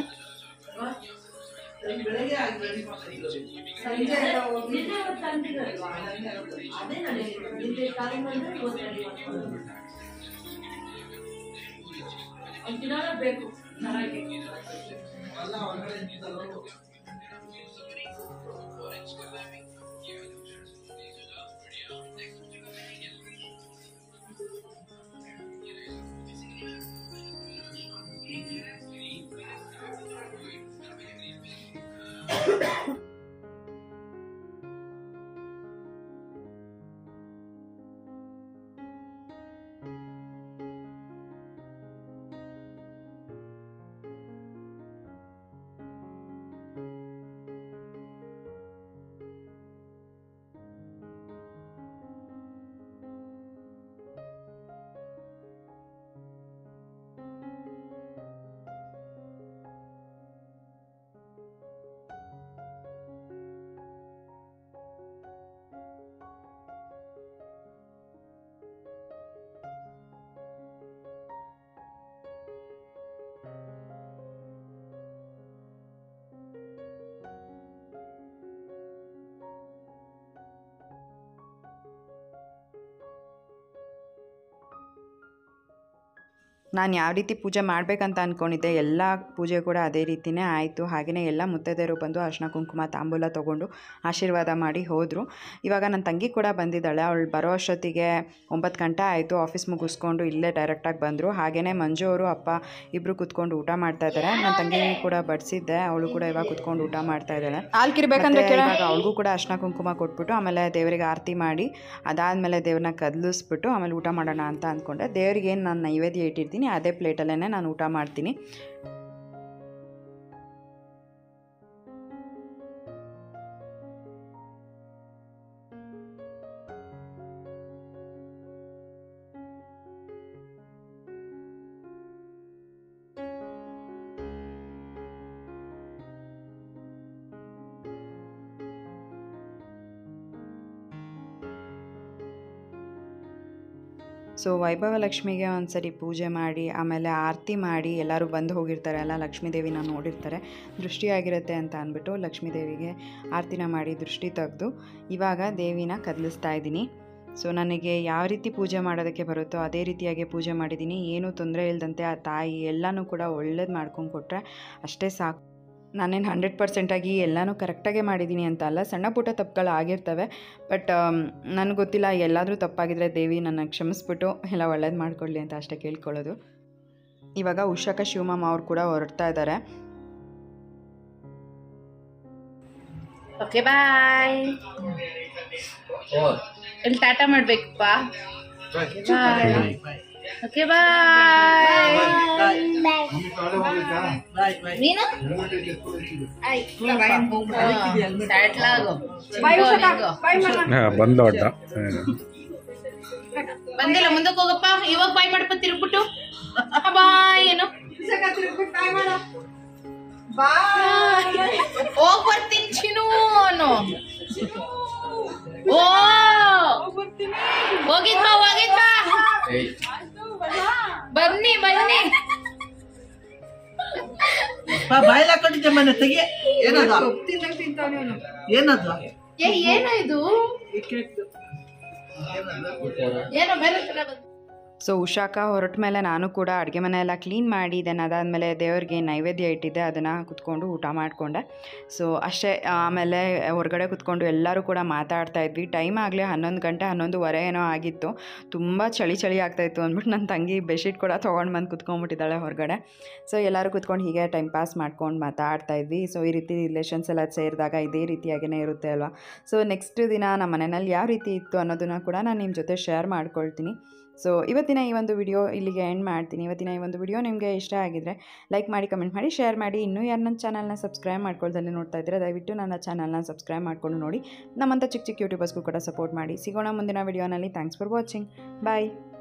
ನಾನು ಯಾವ ರೀತಿ ಪೂಜೆ ಮಾಡಬೇಕಂತ ಅಂದ್ಕೊಂಡಿದ್ದೆ ಎಲ್ಲ ಪೂಜೆ ಕೂಡ ಅದೇ ರೀತಿಯೇ ಆಯಿತು ಹಾಗೆಯೇ ಎಲ್ಲ ಮುತ್ತೈದೆಯರು ಬಂದು ಅರ್ಶಿನ ಕುಂಕುಮ ತಾಂಬೂಲ ತೊಗೊಂಡು ಆಶೀರ್ವಾದ ಮಾಡಿ ಹೋದರು ಇವಾಗ ನನ್ನ ತಂಗಿ ಕೂಡ ಬಂದಿದ್ದಾಳೆ ಅವಳು ಬರೋ ಅಷ್ಟೊತ್ತಿಗೆ ಒಂಬತ್ತು ಗಂಟೆ ಆಯಿತು ಆಫೀಸ್ ಮುಗಿಸ್ಕೊಂಡು ಇಲ್ಲೇ ಡೈರೆಕ್ಟಾಗಿ ಬಂದರು ಹಾಗೆಯೇ ಮಂಜು ಅವರು ಅಪ್ಪ ಇಬ್ಬರು ಕುತ್ಕೊಂಡು ಊಟ ಮಾಡ್ತಾ ಇದ್ದಾರೆ ನನ್ನ ತಂಗಿ ಕೂಡ ಬಡಿಸಿದ್ದೆ ಅವಳು ಕೂಡ ಇವಾಗ ಕುತ್ಕೊಂಡು ಊಟ ಮಾಡ್ತಾ ಇದ್ದಾಳೆ ಹಾಲ್ಕಿರ್ಬೇಕಂದ್ರೆ ಮತ್ತೆ ಇವಾಗ ಅವಳಿಗೂ ಕೂಡ ಅರ್ಶಿನ ಕುಂಕುಮ ಕೊಟ್ಬಿಟ್ಟು ಆಮೇಲೆ ದೇವರಿಗೆ ಆರತಿ ಮಾಡಿ ಅದಾದಮೇಲೆ ದೇವ್ರನ್ನ ಕದಲಿಸ್ಬಿಟ್ಟು ಆಮೇಲೆ ಊಟ ಮಾಡೋಣ ಅಂತ ಅಂದ್ಕೊಂಡೆ ದೇವ್ರಿಗೆ ಏನು ನಾನು ನೈವೇದ್ಯ ಇಟ್ಟಿರ್ತೀನಿ ಅದೇ ಪ್ಲೇಟಲ್ಲೇ ನಾನು ಊಟ ಮಾಡ್ತೀನಿ ಸೊ ವೈಭವ ಲಕ್ಷ್ಮಿಗೆ ಒಂದ್ಸರಿ ಪೂಜೆ ಮಾಡಿ ಆಮೇಲೆ ಆರತಿ ಮಾಡಿ ಎಲ್ಲರೂ ಬಂದು ಹೋಗಿರ್ತಾರೆ ಎಲ್ಲ ಲಕ್ಷ್ಮೀ ದೇವಿನ ನೋಡಿರ್ತಾರೆ ದೃಷ್ಟಿಯಾಗಿರುತ್ತೆ ಅಂತ ಅಂದ್ಬಿಟ್ಟು ಲಕ್ಷ್ಮೀ ದೇವಿಗೆ ಆರತಿನ ಮಾಡಿ ದೃಷ್ಟಿ ತೆಗೆದು ಇವಾಗ ದೇವಿನ ಕದಲಿಸ್ತಾ ಇದ್ದೀನಿ ಸೊ ನನಗೆ ಯಾವ ರೀತಿ ಪೂಜೆ ಮಾಡೋದಕ್ಕೆ ಬರುತ್ತೋ ಅದೇ ರೀತಿಯಾಗಿ ಪೂಜೆ ಮಾಡಿದ್ದೀನಿ ಏನೂ ತೊಂದರೆ ಇಲ್ಲದಂತೆ ಆ ತಾಯಿ ಎಲ್ಲನೂ ಕೂಡ ಒಳ್ಳೇದು ಮಾಡ್ಕೊಂಡು ಕೊಟ್ಟರೆ ಅಷ್ಟೇ ಸಾಕು ನಾನೇನು ಹಂಡ್ರೆಡ್ ಪರ್ಸೆಂಟಾಗಿ ಎಲ್ಲನೂ ಕರೆಕ್ಟಾಗೇ ಮಾಡಿದ್ದೀನಿ ಅಂತ ಅಲ್ಲ ಸಣ್ಣ ಪುಟ್ಟ ತಪ್ಪುಗಳು ಆಗಿರ್ತವೆ ಬಟ್ ನನಗೆ ಗೊತ್ತಿಲ್ಲ ಎಲ್ಲಾದರೂ ತಪ್ಪಾಗಿದ್ರೆ ದೇವಿ ನನ್ನ ಕ್ಷಮಿಸ್ಬಿಟ್ಟು ಎಲ್ಲ ಒಳ್ಳೇದು ಮಾಡ್ಕೊಳ್ಳಿ ಅಂತ ಅಷ್ಟೇ ಕೇಳ್ಕೊಳ್ಳೋದು ಇವಾಗ ಉಷಾಕ ಶಿವಮಾಮ ಅವ್ರು ಕೂಡ ಹೊರಡ್ತಾ ಇದ್ದಾರೆ ಓಕೆ ಬಾಯ್ ಇಲ್ಲಿ ಟಾಟಾ ಮಾಡ್ಬೇಕಪ್ಪ ಬಾಯ್ ಓಕೆ ಬಾಯ್ ನೀನು ಸ್ಯಾಟ್ಲಾಗು ಬಂದೋಟ ಬಂದಿಲ್ಲ ಮುಂದಕ್ಕೆ ಹೋಗಪ್ಪ ಇವಾಗ ಬಾಯ್ ಮಾಡಪ್ಪ ತಿರುಗ್ಬಿಟ್ಟು ಬಾಯ್ ಏನು ಹೋಗ್ ಬರ್ತೀನಿ ಚಿನು ಅನ್ನು ಓ ಹೋಗಿದ್ ಬಾ ಹೋಗಿದ್ ಬಾ ಬನ್ನಿ ಬನ್ನಿ ಬಾಯ್ಲ ಹಾಕೊಂಡಿದ್ದೆ ಮನೆ ತೆಗಿ ಏನದು ಏನದು ಏ ಏನೋ ಇದು ಏನೋ ಬೇರೆ ತರ ಬಂತು. ಸೊ ಉಷಾಕ ಹೊರಟ ಮೇಲೆ ನಾನು ಕೂಡ ಅಡುಗೆ ಮನೆ ಎಲ್ಲ ಕ್ಲೀನ್ ಮಾಡಿ ದೆನ್ ಅದಾದಮೇಲೆ ದೇವ್ರಿಗೆ ನೈವೇದ್ಯ ಇಟ್ಟಿದ್ದೆ ಅದನ್ನು ಕುತ್ಕೊಂಡು ಊಟ ಮಾಡಿಕೊಂಡೆ ಸೊ ಅಷ್ಟೇ ಆಮೇಲೆ ಹೊರಗಡೆ ಕುತ್ಕೊಂಡು ಎಲ್ಲರೂ ಕೂಡ ಮಾತಾಡ್ತಾ ಇದ್ವಿ ಟೈಮ್ ಆಗಲೇ ಹನ್ನೊಂದು ಗಂಟೆ ಹನ್ನೊಂದುವರೆ ಏನೋ ಆಗಿತ್ತು ತುಂಬ ಚಳಿ ಚಳಿ ಆಗ್ತಾಯಿತ್ತು ಅಂದ್ಬಿಟ್ಟು ನನ್ನ ತಂಗಿ ಬೆಡ್ಶೀಟ್ ಕೂಡ ತೊಗೊಂಡು ಬಂದು ಕುತ್ಕೊಂಡ್ಬಿಟ್ಟಿದ್ದಾಳೆ ಹೊರಗಡೆ ಸೊ ಎಲ್ಲರೂ ಕುತ್ಕೊಂಡು ಹೀಗೆ ಟೈಮ್ ಪಾಸ್ ಮಾಡ್ಕೊಂಡು ಮಾತಾಡ್ತಾ ಇದ್ವಿ ಸೊ ಈ ರೀತಿ ರಿಲೇಷನ್ಸ್ ಎಲ್ಲ ಸೇರಿದಾಗ ಇದೇ ರೀತಿಯಾಗೇ ಇರುತ್ತೆ ಅಲ್ವಾ ಸೊ ನೆಕ್ಸ್ಟ್ ದಿನ ನಮ್ಮ ಮನೆಯಲ್ಲಿ ಯಾವ ರೀತಿ ಇತ್ತು ಅನ್ನೋದನ್ನು ಕೂಡ ನಾನು ನಿಮ್ಮ ಜೊತೆ ಶೇರ್ ಮಾಡ್ಕೊಳ್ತೀನಿ ಸೊ ಇವತ್ತಿನ ಈ ಒಂದು ವಿಡಿಯೋ ಇಲ್ಲಿಗೆ ಎಂಡ್ ಮಾಡ್ತೀನಿ ಇವತ್ತಿನ ಈ ಒಂದು ವಿಡಿಯೋ ನಿಮಗೆ ಇಷ್ಟ ಆಗಿದ್ರೆ ಲೈಕ್ ಮಾಡಿ ಕಮೆಂಟ್ ಮಾಡಿ ಶೇರ್ ಮಾಡಿ ಇನ್ನೂ ಯಾರು ನನ್ನ ಚಾನಲ್ನ ಸಬ್ಸ್ಕ್ರೈಬ್ ಮಾಡ್ಕೊಳ್ದಲ್ಲಿ ನೋಡ್ತಾ ಇದ್ದರೆ ದಯವಿಟ್ಟು ನನ್ನ ಚಾನಲ್ನ ಸಬ್ಸ್ಕ್ರೈಬ್ ಮಾಡ್ಕೊಂಡು ನೋಡಿ ನಮ್ಮಂಥ ಚಿಕ್ಕ ಚಿಕ್ಕ ಯೂಟ್ಯೂಬರ್ಸ್ಗೂ ಕೂಡ ಸಪೋರ್ಟ್ ಮಾಡಿ ಸಿಗೋಣ ಮುಂದಿನ ವಿಡಿಯೋನಲ್ಲಿ ಥ್ಯಾಂಕ್ಸ್ ಫಾರ್ ವಾಚಿಂಗ್ ಬಾಯ್